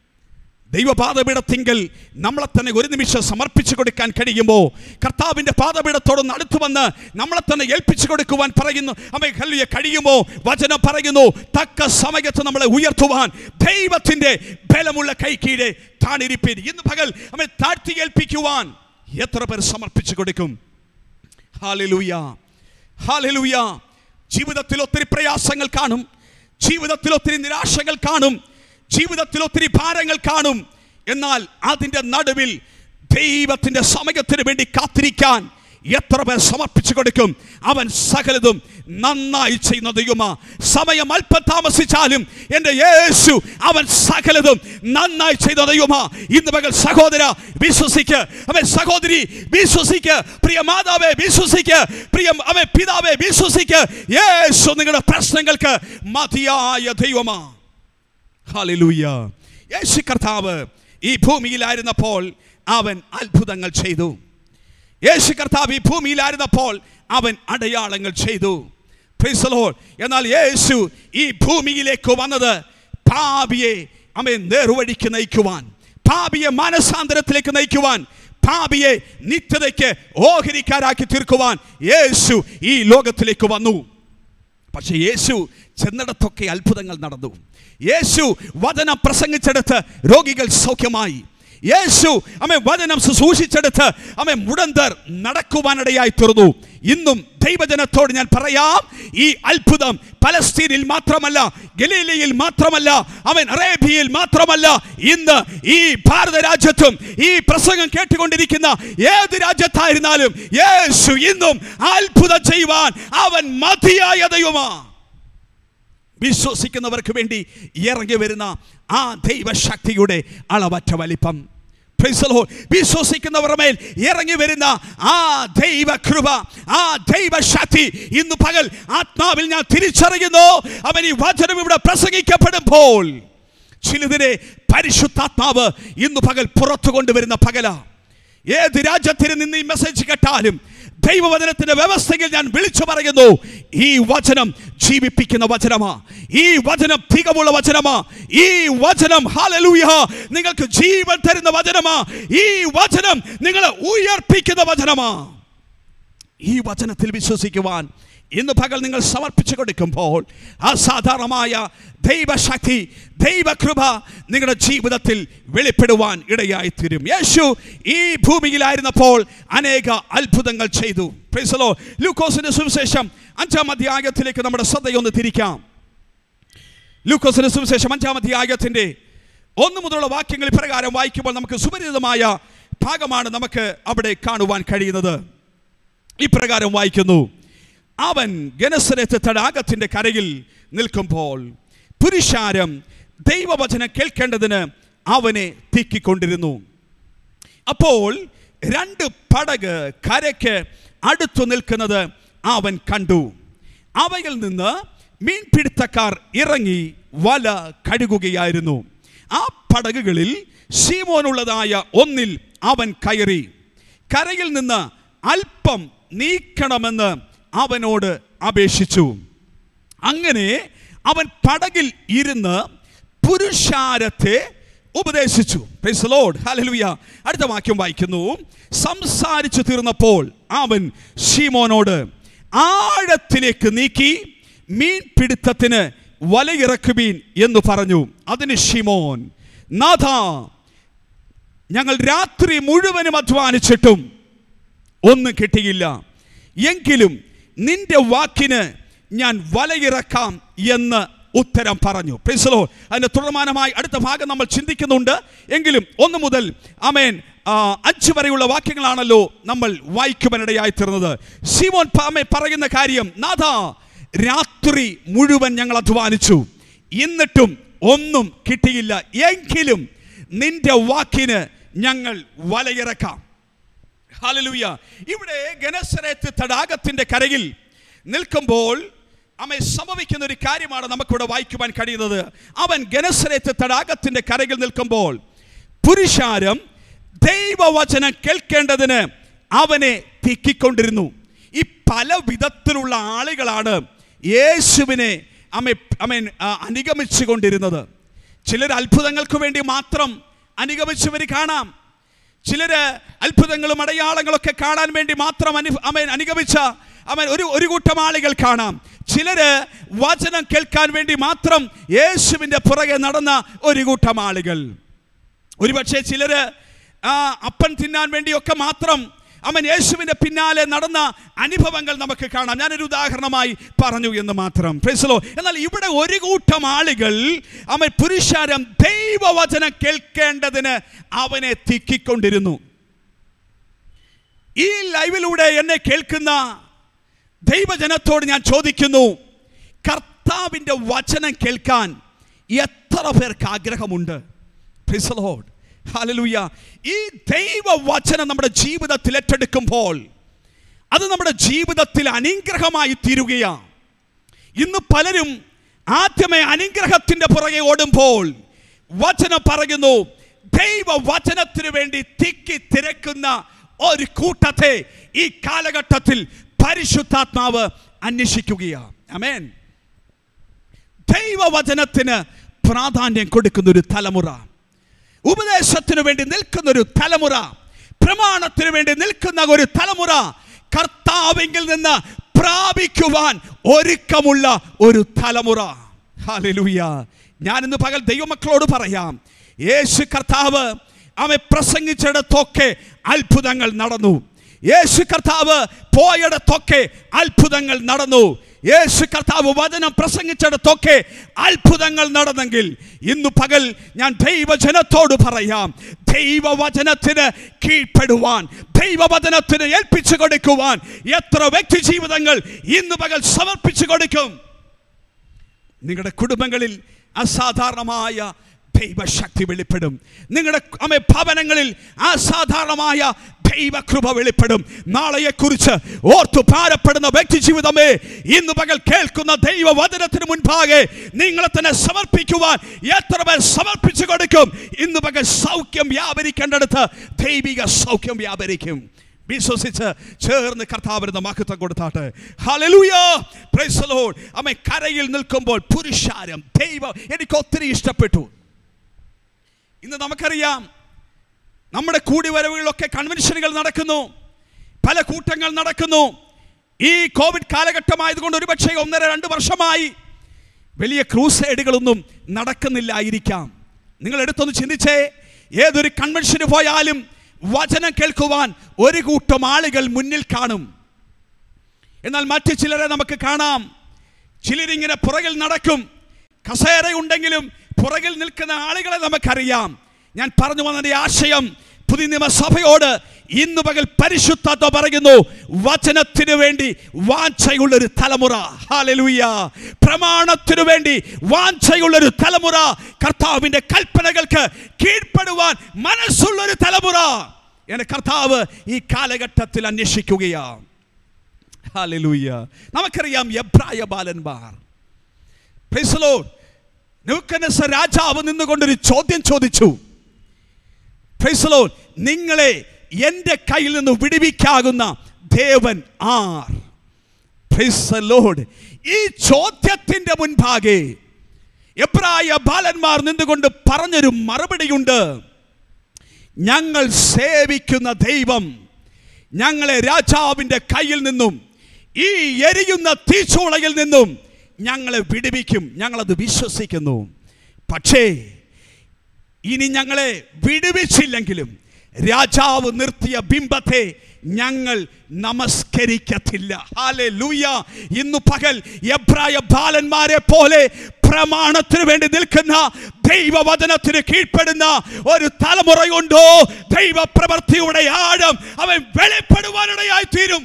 ദൈവപാദപീഠത്തിങ്കൽ നമ്മളെ തന്നെ ഒരു നിമിഷം സമർപ്പിച്ചു കൊടുക്കാൻ കഴിയുമോ കർത്താവിൻ്റെ പാദപീഠത്തോടൊന്ന് അടുത്തു വന്ന് നമ്മളെ തന്നെ ഏൽപ്പിച്ചു കൊടുക്കുവാൻ പറയുന്നു അമ്മ ഹല്ലുയ കഴിയുമോ വചനം പറയുന്നു തക്ക സമയത്ത് നമ്മളെ ഉയർത്തുവാൻ ദൈവത്തിൻ്റെ ബലമുള്ള കൈ കീഴെ താണിരിപ്പീൻ ഇന്ന് പകൽ അമ്മ താഴ്ത്തി ഏൽപ്പിക്കുവാൻ എത്ര പേർ സമർപ്പിച്ചു കൊടുക്കും ഹാലലൂയ ഹാലലൂയ ജീവിതത്തിൽ ഒത്തിരി പ്രയാസങ്ങൾ കാണും ജീവിതത്തിൽ ഒത്തിരി നിരാശകൾ കാണും ജീവിതത്തിൽ ഒത്തിരി ഭാരങ്ങൾ കാണും എന്നാൽ അതിൻ്റെ നടുവിൽ ദൈവത്തിൻ്റെ സമയത്തിന് വേണ്ടി കാത്തിരിക്കാൻ എത്ര പേർ സമർപ്പിച്ചു കൊടുക്കും അവൻ സകലതും നന്നായി ചെയ്യുന്ന ദൈവമാ സമയം അല്പം താമസിച്ചാലും എൻ്റെ യേശു അവൻ സകലതും നന്നായി ചെയ്ത ദൈവമാ ഇന്ന് മകൾ സഹോദര വിശ്വസിക്ക് അവൻ സഹോദരി വിശ്വസിക്ക് പ്രിയ മാതാവേ വിശ്വസിക്ക് പ്രിയ അവൻ പിതാവേ വിശ്വസിക്ക് യേശു നിങ്ങളുടെ പ്രശ്നങ്ങൾക്ക് മതിയായ ദൈവമാ ഹാലലൂയ യേശു കർത്താവ് ഈ ഭൂമിയിലായിരുന്നപ്പോൾ അവൻ അത്ഭുതങ്ങൾ ചെയ്തു യേശു കർത്താവ് ഈ ഭൂമിയിലായിരുന്നപ്പോൾ അവൻ അടയാളങ്ങൾ ചെയ്തു Praise the Lord. എന്നാൽ യേശു ഈ ഭൂമിയിലേക്ക് വന്നത് പാപിയെ അവൻ നേർവഴിക്ക് നയിക്കുവാൻ പാപിയെ മാനസാന്തരത്തിലേക്ക് നയിക്കുവാൻ പാപിയെ നിത്യതയ്ക്ക് ഓഹരിക്കാരാക്കി തീർക്കുവാൻ യേശു ഈ ലോകത്തിലേക്ക് വന്നു പക്ഷെ യേശു ചെന്നിടത്തൊക്കെ അത്ഭുതങ്ങൾ നടന്നു യേശു വചനം പ്രസംഗിച്ചെടുത്ത് രോഗികൾ സൗഖ്യമായി യേശു അമ്മ വചനം ശുശ്രൂഷിച്ചെടുത്ത് അമ്മ മുടന്തർ നടക്കുവാനിടയായി തീർന്നു ഇന്നും ദൈവജനത്തോട് ഞാൻ പറയാം ഈ അത്ഭുതം പലസ്തീനിൽ മാത്രമല്ല ഗലീലയിൽ മാത്രമല്ല അവൻ അറേബ്യയിൽ മാത്രമല്ല ഇന്ന് ഈ ഭാരത രാജ്യത്തും ഈ പ്രസംഗം കേട്ടുകൊണ്ടിരിക്കുന്ന ഏത് രാജ്യത്തായിരുന്നാലും യേശു ഇന്നും അത്ഭുതം ചെയ്യുവാൻ അവൻ മതിയായ ദൈവമാ വിശ്വസിക്കുന്നവർക്ക് വേണ്ടി ഇറങ്ങി വരുന്ന ആ ദൈവശക്തിയുടെ അളവറ്റ വലിപ്പം Praise the Lord. വിശ്വസിക്കുന്നവരുടെ മേൽ ഇറങ്ങി വരുന്ന ആ ദൈവകൃപ ആ ദൈവശക്തി ഇന്ന് പകൽ ആത്മാവിൽ ഞാൻ തിരിച്ചറിയുന്നു അവൻ ഈ വചനം ഇവിടെ പ്രസംഗിക്കപ്പെടുമ്പോൾ ചിലതിനെ പരിശുദ്ധാത്മാവ് ഇന്ന് പകൽ പുറത്തു കൊണ്ടുവരുന്ന പകല ഏത് രാജ്യത്തിന് നിന്ന് ഈ മെസ്സേജ് കേട്ടാലും ദൈവവചനത്തിന്റെ വ്യവസ്ഥയിൽ ഞാൻ വിളിച്ചു പറയുന്നു ഈ വചനം ജീവിപ്പിക്കുന്ന വചനമാ ഈ വചനം തികവുള്ള വചനമാ ഈ വചനം ഹാലലൂയ നിങ്ങൾക്ക് ജീവൻ തരുന്ന വചനമാ ഈ വചനം നിങ്ങളെ ഉയർപ്പിക്കുന്ന വചനമാ ഈ വചനത്തിൽ വിശ്വസിക്കുവാൻ ഇന്ന് പകൽ നിങ്ങൾ സമർപ്പിച്ചു കൊടുക്കുമ്പോൾ അസാധാരണമായ ദൈവശക്തി ദൈവകൃപ നിങ്ങളുടെ ജീവിതത്തിൽ വെളിപ്പെടുവാൻ ഇടയായി തീരും യേശു ഈ ഭൂമിയിലായിരുന്നപ്പോൾ അനേക അത്ഭുതങ്ങൾ ചെയ്തു പ്രീസലോ ലൂക്കോസിന്റെ സുവിശേഷം അഞ്ചാം അധ്യായത്തിലേക്ക് നമ്മുടെ ശ്രദ്ധയൊന്ന് തിരിക്കാം ലൂക്കോസിന്റെ സുവിശേഷം അഞ്ചാം അധ്യായത്തിന്റെ ഒന്ന് മുതലുള്ള വാക്യങ്ങൾ ഇപ്രകാരം വായിക്കുമ്പോൾ നമുക്ക് സുപരിചിതമായ ഭാഗമാണ് നമുക്ക് അവിടെ കാണുവാൻ കഴിയുന്നത് ഇപ്രകാരം വായിക്കുന്നു അവൻ ഗനസരത്ത് തടാകത്തിന്റെ കരയിൽ നിൽക്കുമ്പോൾ പുരുഷാരം ദൈവവചനം കേൾക്കേണ്ടതിന് അവനെ തിക്കിക്കൊണ്ടിരുന്നു അപ്പോൾ രണ്ട് പടക് കരയ്ക്ക് അടുത്തു നിൽക്കുന്നത് അവൻ കണ്ടു അവയിൽ നിന്ന് മീൻപിടുത്തക്കാർ ഇറങ്ങി വല കഴുകുകയായിരുന്നു ആ പടകുകളിൽ ശീമോനുള്ളതായ ഒന്നിൽ അവൻ കയറി കരയിൽ നിന്ന് അല്പം നീക്കണമെന്ന് അവനോട് അപേക്ഷിച്ചു അങ്ങനെ അവൻ പടകിൽ ഇരുന്ന് പുരുഷാരത്തെ ഉപദേശിച്ചു Praise the Lord. Hallelujah. അടുത്ത വാക്യം വായിക്കുന്നു സംസാരിച്ചു തീർന്നപ്പോൾ അവൻ ഷീമോനോട് ആഴത്തിലേക്ക് നീക്കി മീൻ പിടുത്തത്തിന് വലയിറക്കുമീൻ എന്ന് പറഞ്ഞു അതിന് ഷിമോൻ നാഥ ഞങ്ങൾ രാത്രി മുഴുവനും അധ്വാനിച്ചിട്ടും ഒന്നും കിട്ടിയില്ല എങ്കിലും നിന്റെ വാക്കിന് ഞാൻ വലയിറക്കാം എന്ന് ഉത്തരം പറഞ്ഞു പ്രിൻസലോ അതിന്റെ തുടർമാനമായി അടുത്ത ഭാഗം നമ്മൾ ചിന്തിക്കുന്നുണ്ട് എങ്കിലും ഒന്ന് മുതൽ അമേൻ ആ, അഞ്ച് വരെയുള്ള വാക്യങ്ങളാണല്ലോ നമ്മൾ വായിക്കുവാനിടയായി തീർന്നത് ശിവോൻ പാമെ പറയുന്ന കാര്യം നാഥ രാത്രി മുഴുവൻ ഞങ്ങൾ അധ്വാനിച്ചു എന്നിട്ടും ഒന്നും കിട്ടിയില്ല എങ്കിലും നിന്റെ വാക്കിന് ഞങ്ങൾ വലയിറക്കാം ഹല്ലേലൂയ ഇവിടെ ഗനസരത്ത് തടാകത്തിന്റെ കരയിൽ നിൽക്കുമ്പോൾ അമ്മ സംഭവിക്കുന്ന ഒരു കാര്യമാണ് നമുക്കിവിടെ വായിക്കുവാൻ കഴിയുന്നത് അവൻ ഗനസരത്ത് തടാകത്തിന്റെ കരയിൽ നിൽക്കുമ്പോൾ പുരുഷാരം ദൈവവചനം കേൾക്കേണ്ടതിന് അവനെ തിക്കിക്കൊണ്ടിരുന്നു ഈ പല വിധത്തിലുള്ള ആളുകളാണ് യേശുവിനെ അമ്മ അമ്മൻ അനുഗമിച്ചു കൊണ്ടിരുന്നത് ചിലർ അത്ഭുതങ്ങൾക്ക് വേണ്ടി മാത്രം അനുഗമിച്ചവർ കാണാം ചിലര് അത്ഭുതങ്ങളും അടയാളങ്ങളൊക്കെ കാണാൻ വേണ്ടി മാത്രം അനു അമേൻ അനുഗമിച്ച അവൻ ഒരു ഒരു കൂട്ടം ആളുകൾ കാണാം ചിലര് വചനം കേൾക്കാൻ വേണ്ടി മാത്രം യേശുവിൻ്റെ പുറകെ നടന്ന ഒരു കൂട്ടം ആളുകൾ ഒരുപക്ഷെ ചിലര് ആ അപ്പൻ തിന്നാൻ വേണ്ടിയൊക്കെ മാത്രം അവൻ യേശുവിൻ്റെ പിന്നാലെ നടന്ന അനുഭവങ്ങൾ നമുക്ക് കാണാം ഞാനൊരു ഉദാഹരണമായി പറഞ്ഞു എന്ന് മാത്രം പ്രൈസലോ എന്നാൽ ഇവിടെ ഒരു കൂട്ടം ആളുകൾ അവൻ പുരുഷാരം ദൈവവചനം കേൾക്കേണ്ടതിന് അവനെ തിക്കിക്കൊണ്ടിരുന്നു ഈ ലൈവിലൂടെ എന്നെ കേൾക്കുന്ന ദൈവജനത്തോട് ഞാൻ ചോദിക്കുന്നു കർത്താവിൻ്റെ വചനം കേൾക്കാൻ എത്ര പേർക്ക് ആഗ്രഹമുണ്ട് Praise the Lord. Hallelujah. ഈ ദൈവവചനം നമ്മുടെ ജീവിതത്തിൽ ഏറ്റെടുക്കുമ്പോൾ അത് നമ്മുടെ ജീവിതത്തിൽ അനുഗ്രഹമായി തീരുകയാണ് ഇന്ന് പലരും ആദ്യമേ അനുഗ്രഹത്തിന്റെ പുറകെ ഓടുമ്പോൾ വചനം പറയുന്നു ദൈവ വചനത്തിന് വേണ്ടി തിക്കി തിരക്കുന്ന ഒരു കൂട്ടത്തെ ഈ കാലഘട്ടത്തിൽ പരിശുദ്ധാത്മാവ് അന്വേഷിക്കുകയാണ് അമേൻ ദൈവവചനത്തിന് പ്രാധാന്യം കൊടുക്കുന്ന ഒരു തലമുറ ഉപദേശത്തിന് വേണ്ടി നിൽക്കുന്ന ഒരു തലമുറ പ്രമാണത്തിന് വേണ്ടി നിൽക്കുന്ന ഒരു തലമുറ കർത്താവിങ്കിൽ നിന്ന് പ്രാപിക്കുവാൻ ഒരുക്കമുള്ള ഒരു തലമുറ ഹാലലൂയ ഞാൻ ഇന്ന് പകൽ ദൈവമക്കളോട് പറയാം യേശു കർത്താവ് അവൻ പ്രസംഗിച്ചിടത്തൊക്കെ അത്ഭുതങ്ങൾ നടന്നു യേശു കർത്താവ് പോയിടത്തൊക്കെ അത്ഭുതങ്ങൾ നടന്നു യേശു കർത്താവ് വചനം പ്രസംഗിച്ചിടത്തൊക്കെ അത്ഭുതങ്ങൾ നടന്നെങ്കിൽ ഇന്നു പകൽ ഞാൻ ദൈവജനത്തോട് പറയാം ദൈവവചനത്തിന് കീഴ്പ്പെടുവാൻ ദൈവവചനത്തിന് ഏൽപ്പിച്ചു കൊടുക്കുവാൻ എത്ര വ്യക്തി ജീവിതങ്ങൾ ഇന്ന് പകൽ സമർപ്പിച്ചു കൊടുക്കും നിങ്ങളുടെ കുടുംബങ്ങളിൽ അസാധാരണമായ ദൈവശക്തി വെളിപ്പെടും നിങ്ങളുടെ അമ്മ ഭവനങ്ങളിൽ അസാധാരണമായ ദൈവകൃപ വെളിപ്പെടും നാളെയെക്കുറിച്ച് ഓർത്തു ഭാരപ്പെടുന്ന വ്യക്തി ജീവിതമേ ഇന്ന് പകൽ കേൾക്കുന്ന ദൈവവചനത്തിന് മുൻപാകെ നിങ്ങളെ തന്നെ സമർപ്പിക്കുവാൻ എത്ര പേർ സമർപ്പിച്ചു കൊടുക്കും ഇന്ന് പകൽ സൗഖ്യം വ്യാപരിക്കേണ്ടടുത്ത് ദൈവിക സൗഖ്യം വ്യാപരിക്കും വിശ്വസിച്ച് ചേർന്ന് കർത്താവിന് മഹത്വം കൊടുത്താട്ടെ ഹല്ലേലൂയ പ്രൈസ് ദി ലോർഡ് അമ്മ കരയിൽ നിൽക്കുമ്പോൾ പുരുഷാരം ദൈവം എനിക്ക് ഒത്തിരി ഇഷ്ടപ്പെട്ടു ഇന്ന് നമുക്കറിയാം നമ്മുടെ കൂടിവരവുകളിലൊക്കെ കൺവെൻഷനുകൾ നടക്കുന്നു പല കൂട്ടങ്ങൾ നടക്കുന്നു ഈ കോവിഡ് കാലഘട്ടമായതുകൊണ്ട് ഒരുപക്ഷെ ഒന്നര രണ്ട് വർഷമായി വലിയ ക്രൂസൈഡുകളൊന്നും നടക്കുന്നില്ലായിരിക്കാം നിങ്ങൾ എടുത്തൊന്ന് ചിന്തിച്ചേ ഏതൊരു കൺവെൻഷന് പോയാലും വചനം കേൾക്കുവാൻ ഒരു കൂട്ടം ആളുകൾ മുന്നിൽ കാണും എന്നാൽ മറ്റു ചിലരെ നമുക്ക് കാണാം ചിലരിങ്ങനെ പുറകിൽ നടക്കും കസേരയുണ്ടെങ്കിലും പുറകിൽ നിൽക്കുന്ന ആളുകളെ നമുക്കറിയാം ഞാൻ പറഞ്ഞു വന്നതിന്റെ ആശയം പുതിയ നിയമസഭയോട് ഇന്ന് പകൽ പരിശുദ്ധത്വ പറയുന്നു വചനത്തിനു വേണ്ടി വാഞ്ചയുള്ളൊരു തലമുറ ഹാലലൂയ പ്രമാണത്തിനു വേണ്ടി വാഞ്ചയുള്ളൊരു തലമുറ കർത്താവിന്റെ കൽപ്പനകൾക്ക് കീഴ്പ്പെടുവാൻ മനസ്സുള്ളൊരു തലമുറ എന്നെ കർത്താവ് ഈ കാലഘട്ടത്തിൽ അന്വേഷിക്കുകയാണ് ഹാലലൂയ നമുക്കറിയാം എബ്രായ ബാലന്മാർ Praise the Lord. നെബൂഖദ്നേസർ രാജാവ് നിന്നുകൊണ്ടൊരു ചോദ്യം ചോദിച്ചു Praise the Lord. നിങ്ങളെ എൻ്റെ കയ്യിൽ നിന്ന് വിടുവിക്കാകുന്ന ദേവൻ ആർ Praise the Lord. ഈ ചോദ്യത്തിന്റെ മുൻപാകെ എബ്രായ ബാലന്മാർ നിന്നുകൊണ്ട് പറഞ്ഞൊരു മറുപടിയുണ്ട് ഞങ്ങൾ സേവിക്കുന്ന ദൈവം ഞങ്ങളെ രാജാവിൻ്റെ കയ്യിൽ നിന്നും ഈ എരിയുന്ന തീച്ചൂളയിൽ നിന്നും ഞങ്ങളെ വിടുവിക്കും ഞങ്ങളത് വിശ്വസിക്കുന്നു പക്ഷേ ഇനി ഞങ്ങളെ വിടുവിച്ചില്ലെങ്കിലും രാജാവ് നിർത്തിയ ബിംബത്തെ ഞങ്ങൾ നമസ്കരിക്കത്തില്ല ഹാലെ ലൂയ ഇന്നു പകൽ എബ്രായ ബാലന്മാരെ പോലെ പ്രമാണത്തിന് വേണ്ടി നിൽക്കുന്ന ദൈവവചനത്തിന് കീഴ്പ്പെടുന്ന ഒരു തലമുറയുണ്ടോ ദൈവപ്രവൃത്തിയുടെ ആഴം അവൻ വെളിപ്പെടുവാനിടയായി തീരും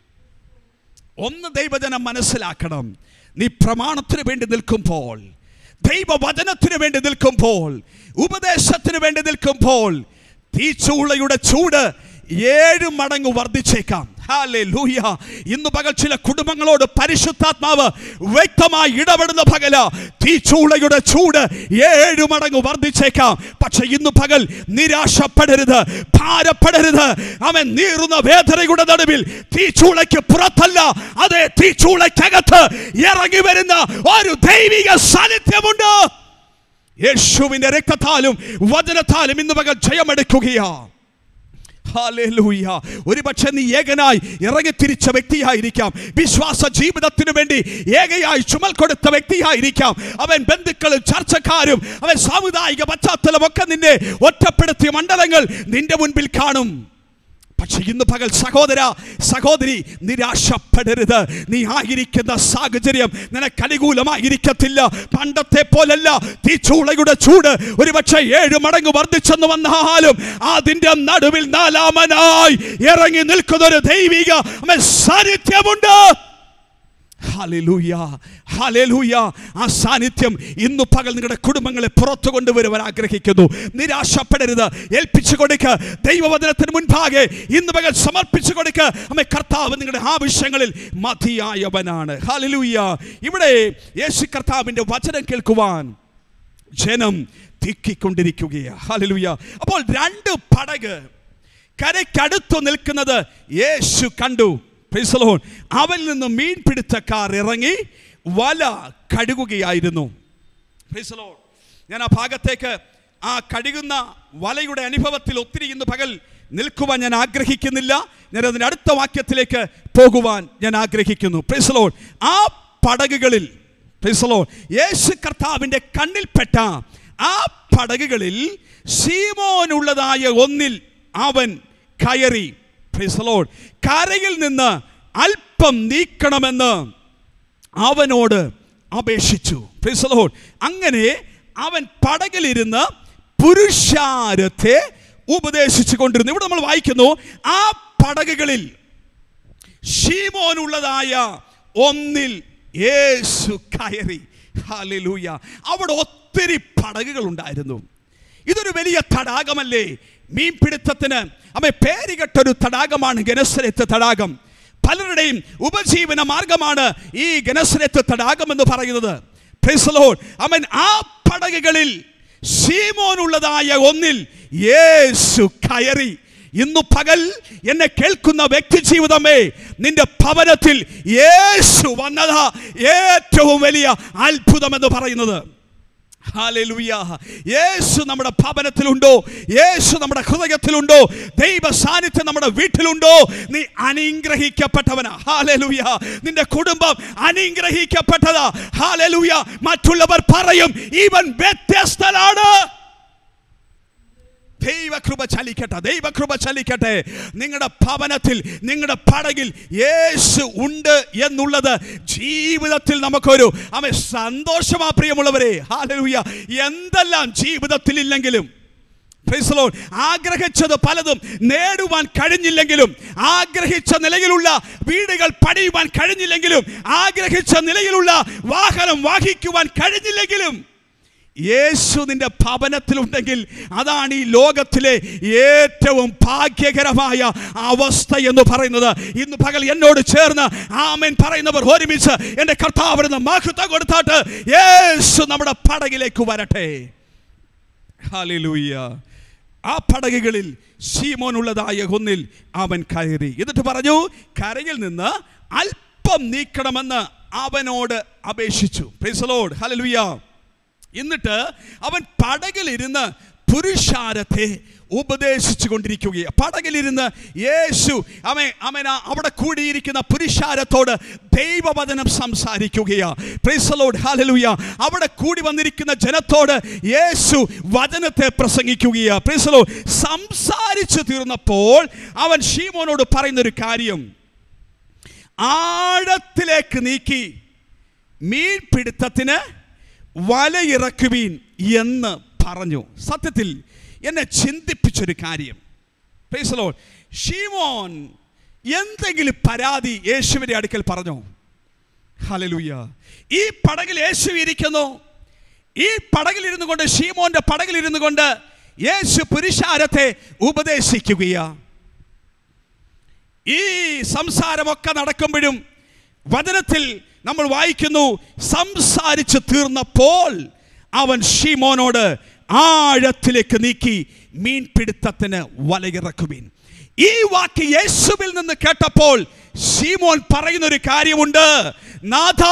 ഒന്ന് ദൈവജനം മനസ്സിലാക്കണം നീ പ്രമാണത്തിന് വേണ്ടി നിൽക്കുമ്പോൾ ദൈവവചനത്തിന് വേണ്ടി നിൽക്കുമ്പോൾ ഉപദേശത്തിന് വേണ്ടി നിൽക്കുമ്പോൾ തീച്ചൂളയുടെ ചൂട് ഏഴ് മടങ്ങ് വർദ്ധിച്ചേക്കാം ഹല്ലേലൂയ. ഇന്ന് പകൽ ചില കുടുംബങ്ങളോട് പരിശുദ്ധാത്മാവ് വ്യക്തമായി ഇടപെടുന്ന പകല തീച്ചൂളയുടെ ചൂട് ഏഴ് മടങ്ങ് വർദ്ധിച്ചേക്കാം പക്ഷെ ഇന്ന് പകൽ നിരാശപ്പെടരുത് ഭാരപ്പെടരുത് അവൻ നീറുന്ന വേദനയുടെ നടുവിൽ തീച്ചൂളയ്ക്ക് പുറത്തല്ല അതേ തീച്ചൂളയ്ക്കകത്ത് ഇറങ്ങി വരുന്ന ഒരു ദൈവിക സാന്നിധ്യമുണ്ട് യേശുവിന്റെ രക്തത്താലും വചനത്താലും ഇന്ന് പകൽ ജയമെടുക്കുകയാ ഹാലേലൂയ ഒരു പക്ഷെ നീ ഏകനായി ഇറങ്ങിത്തിരിച്ച വ്യക്തിയായിരിക്കാം വിശ്വാസ ജീവിതത്തിനു വേണ്ടി ഏകയായി ചുമൽ കൊടുത്ത വ്യക്തിയായിരിക്കാം അവൻ ബന്ധുക്കളും ചർച്ചക്കാരും അവൻ സാമുദായിക പശ്ചാത്തലമൊക്കെ നിന്നെ ഒറ്റപ്പെടുത്തിയ മണ്ഡലങ്ങൾ നിന്റെ മുൻപിൽ കാണും പക്ഷെ ഇന്ന് പകൽ സഹോദര സഹോദരി നിരാശപ്പെടരുത് നീ ആയിരിക്കുന്ന സാഹചര്യം നിനക്ക് അനുകൂലമായിരിക്കത്തില്ല പണ്ടത്തെ പോലല്ല തീച്ചൂളയുടെ ചൂട് ഒരുപക്ഷെ ഏഴ് മടങ്ങ് വർദ്ധിച്ചെന്ന് വന്നാലും അതിന്റെ നടുവിൽ നാലാമനായി ഇറങ്ങി നിൽക്കുന്ന ഒരു ദൈവിക അവൻ സാന്നിധ്യമുണ്ട് ഹല്ലേലൂയ ഹല്ലേലൂയ ആ സാന്നിധ്യം ഇന്നു പകൽ നിങ്ങളുടെ കുടുംബങ്ങളെ പുറത്തു കൊണ്ടുവരുവാൻ ആഗ്രഹിക്കുന്നു നിരാശപ്പെടരുത് ഏൽപ്പിച്ചു കൊടുക്ക് ദൈവവചനത്തിന് മുൻപാകെ ഇന്ന് പകൽ സമർപ്പിച്ചു കൊടുക്ക് അമ്മ കർത്താവ് നിങ്ങളുടെ ആവശ്യങ്ങളിൽ മതിയായവനാണ് ഹല്ലേലൂയ ഇവിടെ യേശു കർത്താവിന്റെ വചനം കേൾക്കുവാൻ ജനം തിക്കിക്കൊണ്ടിരിക്കുകയാണ് ഹല്ലേലൂയ അപ്പോൾ രണ്ട് പടക് കരയ്ക്കടുത്തു നിൽക്കുന്നത് യേശു കണ്ടു Praise the Lord. അവനിൽ നിന്ന് മീൻപിടുത്തക്കാർ ഇറങ്ങി വല കഴുകുകയായിരുന്നു Praise the Lord. ഞാൻ ആ ഭാഗത്തേക്ക് ആ കഴുകുന്ന വലയുടെ അനുഭവത്തിൽ ഒത്തിരി ഇന്ന് പകൽ നിൽക്കുവാൻ ഞാൻ ആഗ്രഹിക്കുന്നില്ല ഞാൻ അതിൻ്റെ അടുത്ത വാക്യത്തിലേക്ക് പോകുവാൻ ഞാൻ ആഗ്രഹിക്കുന്നു Praise the Lord. ആ പടകുകളിൽ Praise the Lord. യേശു കർത്താവിൻ്റെ കണ്ണിൽപ്പെട്ട ആ പടകുകളിൽ സീമോനുള്ളതായ ഒന്നിൽ അവൻ കയറി Praise the Lord. കരയിൽ നിന്ന് അല്പം നീക്കണമെന്ന് അവനോട് അപേക്ഷിച്ചു Praise the Lord. അങ്ങനെ അവൻ പടകിലിരുന്ന് പുരുഷാരത്തെ ഉപദേശിച്ചു കൊണ്ടിരുന്നു ഇവിടെ നമ്മൾ വായിക്കുന്നു ആ പടകുകളിൽ ഷീമോനുള്ളതായ ഒന്നിൽ യേശു കയറി ഹല്ലേലൂയ അവിടെ ഒത്തിരി പടകുകൾ ഉണ്ടായിരുന്നു ഇതൊരു വലിയ തടാകമല്ലേ മീൻപിടുത്തത്തിന് അമ്മ പേരുകെട്ടൊരു തടാകമാണ് ഗനസരത്ത് തടാകം പലരുടെയും ഉപജീവന മാർഗമാണ് ഈ ഗനസരത്ത് തടാകം എന്ന് പറയുന്നത് Praise the Lord. അവൻ ആ പടകുകളിൽ ശീമോനുള്ളതായ ഒന്നിൽ യേശു കയറി ഇന്നു പകൽ എന്നെ കേൾക്കുന്ന വ്യക്തി ജീവിതമേ നിന്റെ ഭവനത്തിൽ യേശു വന്നതാ ഏറ്റവും വലിയ അത്ഭുതമെന്ന് പറയുന്നത് ഹാലലുയ യേശു നമ്മുടെ ഭവനത്തിലുണ്ടോ യേശു നമ്മുടെ ഹൃദയത്തിലുണ്ടോ ദൈവ സാന്നിധ്യം നമ്മുടെ വീട്ടിലുണ്ടോ നീ അനുഗ്രഹിക്കപ്പെട്ടവനാ ഹാലലുയ നിന്റെ കുടുംബം അനുഗ്രഹിക്കപ്പെട്ടതാ ഹാലലുയ മറ്റുള്ളവർ പറയും ഇവൻ വ്യത്യസ്തനാണ് ദൈവകൃപ ചലിക്കട്ടെ ദൈവകൃപ ചലിക്കട്ടെ നിങ്ങളുടെ ഭവനത്തിൽ നിങ്ങളുടെ പടകിൽ യേശു ഉണ്ട് എന്നുള്ളത് ജീവിതത്തിൽ നമുക്കൊരു അവൻ സന്തോഷമാ പ്രിയമുള്ളവരെ ഹാലലൂയ എന്തെല്ലാം ജീവിതത്തിൽ ഇല്ലെങ്കിലും Praise the Lord. ആഗ്രഹിച്ചത് പലതും നേടുവാൻ കഴിഞ്ഞില്ലെങ്കിലും ആഗ്രഹിച്ച നിലയിലുള്ള വീടുകൾ പണിയുവാൻ കഴിഞ്ഞില്ലെങ്കിലും ആഗ്രഹിച്ച നിലയിലുള്ള വാഹനം വാഹിക്കുവാൻ കഴിഞ്ഞില്ലെങ്കിലും യേശു നിന്റെ ഭവനത്തിലുണ്ടെങ്കിൽ അതാണ് ഈ ലോകത്തിലെ ഏറ്റവും ഭാഗ്യകരമായ അവസ്ഥ എന്ന് പറയുന്നത് ഇന്ന് പകൽ എന്നോട് ചേർന്ന് ആമൻ പറയുന്നവർ ഒരുമിച്ച് എൻ്റെ കർത്താവിന് മഹത്വം കൊടുത്താട്ട് യേശു നമ്മുടെ പടകിലേക്ക് വരട്ടെ ഹാലൂയ്യ ആ പടകുകളിൽ ശീമോനുള്ളതായ ഒന്നിൽ അവൻ കയറി എന്നിട്ട് പറഞ്ഞു കരയിൽ നിന്ന് അല്പം നീക്കണമെന്ന് അവനോട് അപേക്ഷിച്ചു പ്രൈസലോഡ് ഹലലുയ്യ എന്നിട്ട് അവൻ പടകിലിരുന്ന് പുരുഷാരത്തെ ഉപദേശിച്ചു കൊണ്ടിരിക്കുകയാണ് പടകിലിരുന്ന് യേശു അവൻ അവൻ ആ അവിടെ കൂടിയിരിക്കുന്ന പുരുഷാരത്തോട് ദൈവവചനം സംസാരിക്കുകയാണ് പ്രൈസലോഡ് ഹാലലുയ അവിടെ കൂടി വന്നിരിക്കുന്ന ജനത്തോട് യേശു വചനത്തെ പ്രസംഗിക്കുകയാണ് പ്രൈസലോ സംസാരിച്ചു തീർന്നപ്പോൾ അവൻ ഷീമോനോട് പറയുന്നൊരു കാര്യം ആഴത്തിലേക്ക് നീക്കി മീൻപിടുത്തത്തിന് വലയിറക്കുവീൻ എന്ന് പറഞ്ഞു സത്യത്തിൽ എന്നെ ചിന്തിപ്പിച്ചൊരു കാര്യം പ്രൈസലോ ഷീമോൻ എന്തെങ്കിലും പരാതി യേശുവിൻ്റെ അടുക്കൽ പറഞ്ഞോ ഹലലൂയ ഈ പടകിൽ യേശു ഇരിക്കുന്നു ഈ പടകിലിരുന്നു കൊണ്ട് ഷീമോന്റെ പടകിലിരുന്നു കൊണ്ട് യേശു പുരുഷാരത്തെ ഉപദേശിക്കുകയാ ഈ സംസാരമൊക്കെ നടക്കുമ്പോഴും വചനത്തിൽ നമ്മൾ വായിക്കുന്നു സംസാരിച്ചു തീർന്നപ്പോൾ അവൻ ഷീമോനോട് ആഴത്തിലേക്ക് നീക്കി മീൻപിടുത്തത്തിന് വലയിറക്കുമീൻ ഈ വാക്ക് യേശുവിൽ നിന്ന് കേട്ടപ്പോൾ ഷീമോൻ പറയുന്നൊരു കാര്യമുണ്ട് നാഥ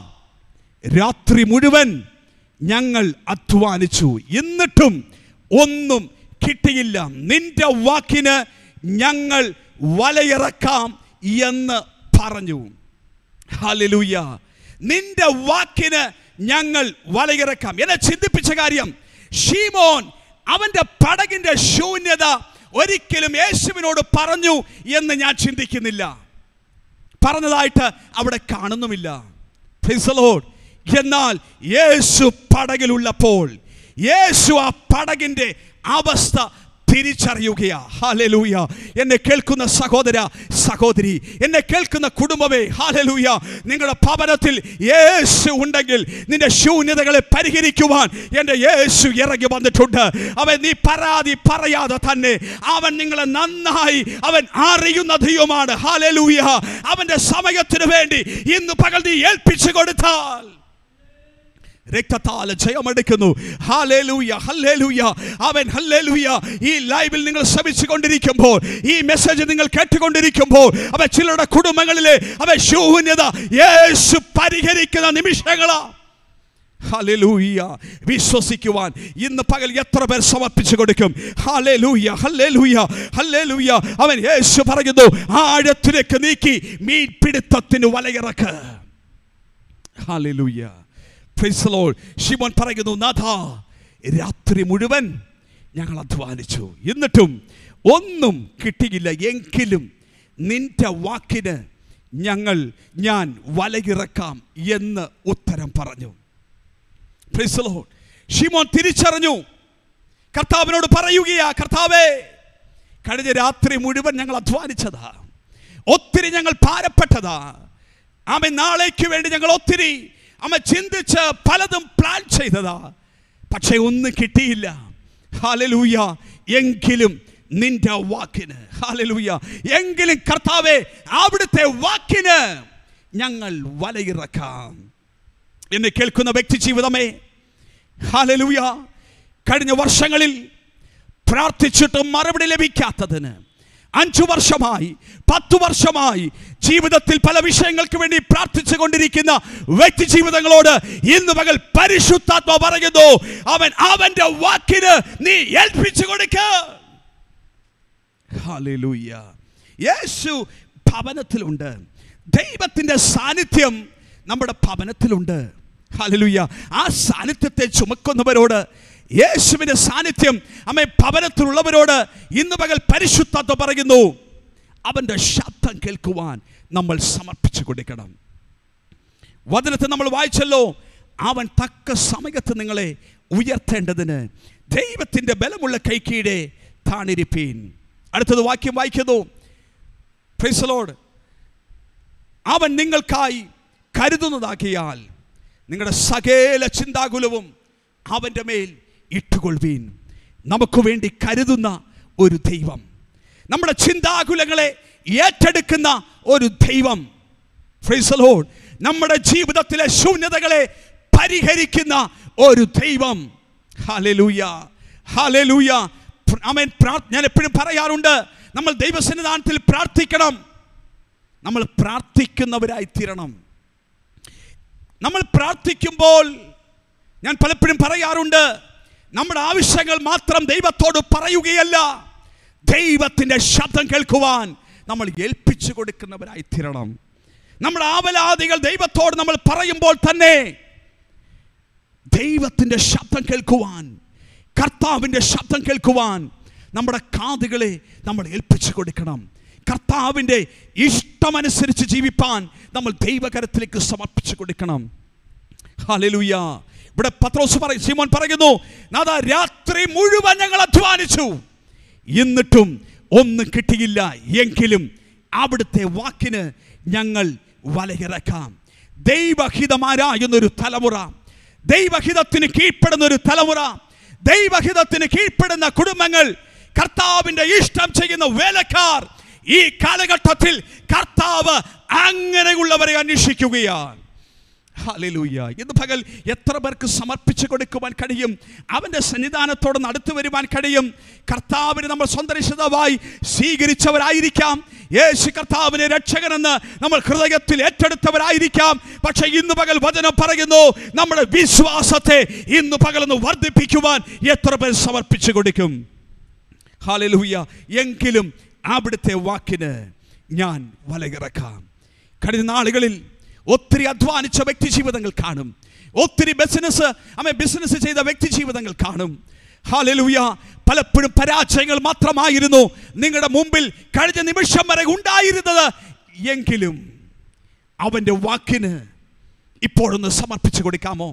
രാത്രി മുഴുവൻ ഞങ്ങൾ അധ്വാനിച്ചു എന്നിട്ടും ഒന്നും കിട്ടിയില്ല നിന്റെ വാക്കിന് ഞങ്ങൾ വലയിറക്കാം എന്ന് പറഞ്ഞു ഹല്ലേലൂയ നിന്റെ വാക്കിന് ഞങ്ങൾ വലയിറക്കാം എന്നെ ചിന്തിപ്പിച്ച കാര്യം ഷീമോൻ അവന്റെ പടകിന്റെ ശൂന്യത ഒരിക്കലും യേശുവിനോട് പറഞ്ഞു എന്ന് ഞാൻ ചിന്തിക്കുന്നില്ല പറഞ്ഞതായിട്ട് അവിടെ കാണുന്നുമില്ല Praise the Lord. എന്നാൽ യേശു പടകിലുള്ളപ്പോൾ യേശു ആ പടകിന്റെ അവസ്ഥ തിരിച്ചറിയുകയാ ഹാലലൂയ എന്നെ കേൾക്കുന്ന സഹോദര സഹോദരി എന്നെ കേൾക്കുന്ന കുടുംബമേ ഹാലലൂയ നിങ്ങളുടെ ഭവനത്തിൽ യേശു ഉണ്ടെങ്കിൽ നിന്റെ ശൂന്യതകളെ പരിഹരിക്കുവാൻ എൻ്റെ യേശു ഇറങ്ങി വന്നിട്ടുണ്ട് അവൻ നീ പരാതി പറയാതെ തന്നെ അവൻ നിങ്ങളെ നന്നായി അവൻ അറിയുന്ന ദൈവമാണ് ഹാലലൂയ അവൻ്റെ സമയത്തിന് വേണ്ടി ഇന്ന് പകൽ നീ ഏൽപ്പിച്ചു കൊടുത്താൽ രക്തത്താൽ ജയമെടുക്കുന്നു ഹാലേലൂയ ഹല്ലേലൂയ അവൻ ഹല്ലേലൂയ ഈ ലൈവിൽ നിങ്ങൾ ശ്രമിച്ചു കൊണ്ടിരിക്കുമ്പോൾ ഈ മെസ്സേജ് നിങ്ങൾ കേട്ടുകൊണ്ടിരിക്കുമ്പോൾ അവ ചിലരുടെ കുടുംബങ്ങളിലെ അവ ശൂന്യത യേശു പരിഹരിക്കുന്ന നിമിഷങ്ങളാ ഹല്ലേലൂയ വിശ്വസിക്കുവാൻ ഇന്ന് പകൽ എത്ര പേർ സമർപ്പിച്ചു കൊടുക്കും ഹല്ലേലൂയ ഹല്ലേലൂയ ഹല്ലേലൂയ അവൻ യേശു പറയുന്നു ആഴത്തിലേക്ക് നീക്കി മീൻ പിടുത്തത്തിന് വലയിറക്ക് ഹല്ലേലൂയ Praise the Lord. ശിമോൻ പറയുന്നു നാഥ രാത്രി മുഴുവൻ ഞങ്ങൾ അധ്വാനിച്ചു എന്നിട്ടും ഒന്നും കിട്ടിയില്ല എങ്കിലും നിന്റെ വാക്കിന് ഞങ്ങൾ ഞാൻ വലയിറക്കാം എന്ന് ഉത്തരം പറഞ്ഞു Praise the Lord. ഷിമോൻ തിരിച്ചറിഞ്ഞു കർത്താവിനോട് പറയുകയാ കർത്താവേ കഴിഞ്ഞ രാത്രി മുഴുവൻ ഞങ്ങൾ അധ്വാനിച്ചതാ ഒത്തിരി ഞങ്ങൾ ഭാരപ്പെട്ടതാ ആമ നാളേക്ക് വേണ്ടി ഞങ്ങൾ ഒത്തിരി അമ്മ ചിന്തിച്ച് പലതും പ്ലാൻ ചെയ്തതാ പക്ഷേ ഒന്നും കിട്ടിയില്ല ഹാലലൂയ എങ്കിലും നിന്റെ വാക്കിന് ഹാലലൂയ എങ്കിലും കർത്താവെ അവിടുത്തെ വാക്കിന് ഞങ്ങൾ വലയിറക്കാം എന്നെ കേൾക്കുന്ന വ്യക്തി ജീവിതമേ ഹാലലൂയ കഴിഞ്ഞ വർഷങ്ങളിൽ പ്രാർത്ഥിച്ചിട്ടും മറുപടി ലഭിക്കാത്തതിന് അഞ്ചു വർഷമായി പത്തു വർഷമായി ജീവിതത്തിൽ പല വിഷയങ്ങൾക്ക് വേണ്ടി പ്രാർത്ഥിച്ചു കൊണ്ടിരിക്കുന്ന വ്യക്തി ജീവിതങ്ങളോട് ഇന്ന് പകൽ പരിശുദ്ധാത്മ പറയുന്നു അവൻ അവന്റെ വാക്കിന് നീ ഏൽപ്പിച്ചു കൊടുക്ക ഹല്ലേലൂയ. യേശു ഭവനത്തിലുണ്ട് ദൈവത്തിന്റെ സാന്നിധ്യം നമ്മുടെ ഭവനത്തിലുണ്ട് ഹല്ലേലൂയ ആ സാന്നിധ്യത്തെ ചുമക്കുന്നവരോട് യേശുവിന്റെ സാന്നിധ്യം അമ്മ ഭവനത്തിലുള്ളവരോട് ഇന്ന് പകൽ പരിശുദ്ധത്വ പറയുന്നു അവന്റെ ശബ്ദം കേൾക്കുവാൻ നമ്മൾ സമർപ്പിച്ചു കൊടുക്കണം വചനത്തെ നമ്മൾ വായിച്ചല്ലോ അവൻ തക്ക സമയത്ത് നിങ്ങളെ ഉയർത്തേണ്ടതിന് ദൈവത്തിൻ്റെ ബലമുള്ള കൈക്കീഴെ താണിരിപ്പീൻ അടുത്തത് വാക്യം വായിക്കുന്നു Praise the Lord. അവൻ നിങ്ങൾക്കായി കരുതുന്നതാക്കിയാൽ നിങ്ങളുടെ സകല ചിന്താകുലവും അവൻ്റെ മേൽ ഇട്ടുകൊള്ളുവീൻ നമുക്ക് വേണ്ടി കരുതുന്ന ഒരു ദൈവം നമ്മുടെ ചിന്താകുലങ്ങളെ ഏറ്റെടുക്കുന്ന ഒരു ദൈവം Praise the Lord. നമ്മുടെ ജീവിതത്തിലെ ശൂന്യതകളെ പരിഹരിക്കുന്ന ഒരു ദൈവം ഹാലലൂയ ഹാലലൂയ അവൻ ഞാൻ എപ്പോഴും പറയാറുണ്ട് നമ്മൾ ദൈവസന്നിധാനത്തിൽ പ്രാർത്ഥിക്കണം നമ്മൾ പ്രാർത്ഥിക്കുന്നവരായി തീരണം നമ്മൾ പ്രാർത്ഥിക്കുമ്പോൾ ഞാൻ പലപ്പോഴും പറയാറുണ്ട് നമ്മുടെ ആവശ്യങ്ങൾ മാത്രം ദൈവത്തോട് പറയുകയല്ല ദൈവത്തിൻ്റെ ശബ്ദം കേൾക്കുവാൻ നമ്മൾ ഏൽപ്പിച്ചു കൊടുക്കുന്നവരായി തീരണം നമ്മുടെ ആവലാദികൾ ദൈവത്തോട് നമ്മൾ പറയുമ്പോൾ തന്നെ ദൈവത്തിൻ്റെ ശബ്ദം കേൾക്കുവാൻ കർത്താവിൻ്റെ ശബ്ദം കേൾക്കുവാൻ നമ്മുടെ കാതുകളെ നമ്മൾ ഏൽപ്പിച്ചു കൊടുക്കണം കർത്താവിൻ്റെ ഇഷ്ടമനുസരിച്ച് ജീവിപ്പാൻ നമ്മൾ ദൈവകരത്തിലേക്ക് സമർപ്പിച്ചു കൊടുക്കണം ഹല്ലേലൂയ ഇവിടെ പത്രോസ് പറയും സീമോൻ പറയുന്നു നാദാ രാത്രി മുഴുവൻ ഞങ്ങൾ അധ്വാനിച്ചു എന്നിട്ടും ഒന്നും കിട്ടിയില്ല എങ്കിലും അവിടുത്തെ വാക്കിന് ഞങ്ങൾ വലയിറക്കാം ദൈവഹിതമാരായുന്നൊരു തലമുറ ദൈവഹിതത്തിന് കീഴ്പ്പെടുന്ന ഒരു തലമുറ ദൈവഹിതത്തിന് കീഴ്പ്പെടുന്ന കുടുംബങ്ങൾ കർത്താവിന്റെ ഇഷ്ടം ചെയ്യുന്ന വേലക്കാർ ഈ കാലഘട്ടത്തിൽ കർത്താവ് അങ്ങനെയുള്ളവരെ അന്വേഷിക്കുകയാണ് ഹല്ലേലൂയ ഇന്ന് പകൽ എത്ര പേർക്ക് സമർപ്പിച്ചു കൊടുക്കുവാൻ കഴിയും അവൻ്റെ സന്നിധാനത്തോട് അടുത്തു വരുവാൻ കഴിയും കർത്താവിനെ നമ്മൾ സ്വന്തരിഷിതമായി സ്വീകരിച്ചവരായിരിക്കാം യേശു കർത്താവിനെ രക്ഷകനെന്ന് നമ്മൾ ഹൃദയത്തിൽ ഏറ്റെടുത്തവരായിരിക്കാം പക്ഷെ ഇന്ന് പകൽ വചനം പറയുന്നു നമ്മുടെ വിശ്വാസത്തെ ഇന്ന് പകലൊന്ന് വർദ്ധിപ്പിക്കുവാൻ എത്ര പേർ സമർപ്പിച്ചു കൊടുക്കും ഹാലലൂയ എങ്കിലും അവിടുത്തെ വാക്കിന് ഞാൻ വലയിറക്കാം കഴിഞ്ഞ നാളുകളിൽ ഒത്തിരി അധ്വാനിച്ച വ്യക്തി ജീവിതങ്ങൾ കാണും ഒത്തിരി ബിസിനസ് അമ്മ ബിസിനസ് ചെയ്ത വ്യക്തി ജീവിതങ്ങൾ കാണും ഹാലലൂയ പലപ്പോഴും പരാജയങ്ങൾ മാത്രമായിരുന്നു നിങ്ങളുടെ മുമ്പിൽ കഴിഞ്ഞ നിമിഷം വരെ ഉണ്ടായിരുന്നത് എങ്കിലും അവൻ്റെ വാക്കിന് ഇപ്പോഴൊന്ന് സമർപ്പിച്ചു കൊടുക്കാമോ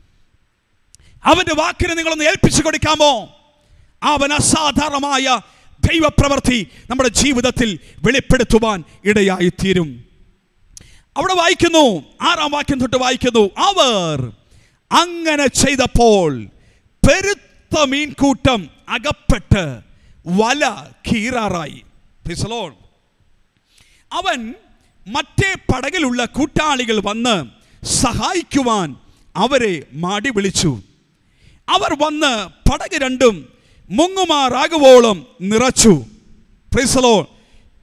അവൻ്റെ വാക്കിന് നിങ്ങളൊന്ന് ഏൽപ്പിച്ചു കൊടുക്കാമോ അവൻ അസാധാരണമായ ദൈവപ്രവൃത്തി നമ്മുടെ ജീവിതത്തിൽ വെളിപ്പെടുത്തുവാൻ ഇടയായി തീരും അവിടെ വായിക്കുന്നു ആറാം വാക്യം തൊട്ട് വായിക്കുന്നു അവർ അങ്ങനെ ചെയ്തപ്പോൾ പെരുത്ത മീൻകൂട്ടം അകപ്പെട്ട് വല കീറാറായി Praise the Lord. അവൻ മറ്റേ പടകിലുള്ള കൂട്ടാളികൾ വന്ന് സഹായിക്കുവാൻ അവരെ മാടി വിളിച്ചു അവർ വന്ന് പടക് രണ്ടും മുങ്ങുമാറാകുവോളം നിറച്ചു Praise the Lord.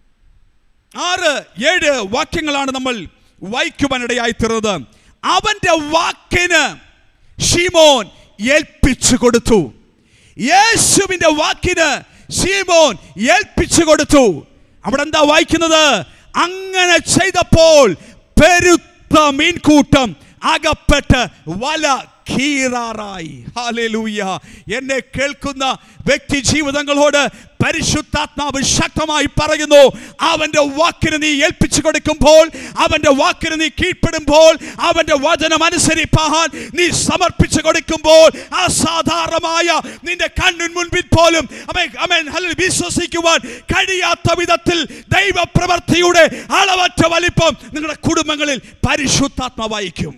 ആറ് ഏഴ് വാക്യങ്ങളാണ് നമ്മൾ വായിക്കുവാനിടയായി തീർന്നത് അവന്റെ വാക്കിന് ഷീമോൻ ഏൽപ്പിച്ചു കൊടുത്തു യേശുവിന്റെ വാക്കിന് ഷീമോൻ ഏൽപ്പിച്ചു കൊടുത്തു അവിടെ എന്താ വായിക്കുന്നത് അങ്ങനെ ചെയ്തപ്പോൾ പെരുത്ത മീൻകൂട്ടം അകപ്പെട്ട് വല കീറാറായി ഹാലൂയ എന്നെ കേൾക്കുന്ന വ്യക്തി ജീവിതങ്ങളോട് പരിശുദ്ധാത്മാവ് ശക്തമായി പറയുന്നു അവന്റെ വാക്കിന് നീ ഏൽപ്പിച്ചു കൊടുക്കുമ്പോൾ അവന്റെ വാക്കിന് നീ കീഴ്പ്പെടുമ്പോൾ അവന്റെ വചനം അനുസരിപ്പാൻ നീ സമർപ്പിച്ചു കൊടുക്കുമ്പോൾ അസാധാരണമായ നിന്റെ കണ്ണിന് മുൻപിൽ പോലും അമേൻ അമേൻ ഹല്ലേലൂയ, വിശ്വസിക്കുവാൻ കഴിയാത്ത വിധത്തിൽ ദൈവപ്രവൃത്തിയുടെ അളവറ്റ വലിപ്പം നിങ്ങളുടെ കുടുംബങ്ങളിൽ പരിശുദ്ധാത്മാവായിരിക്കും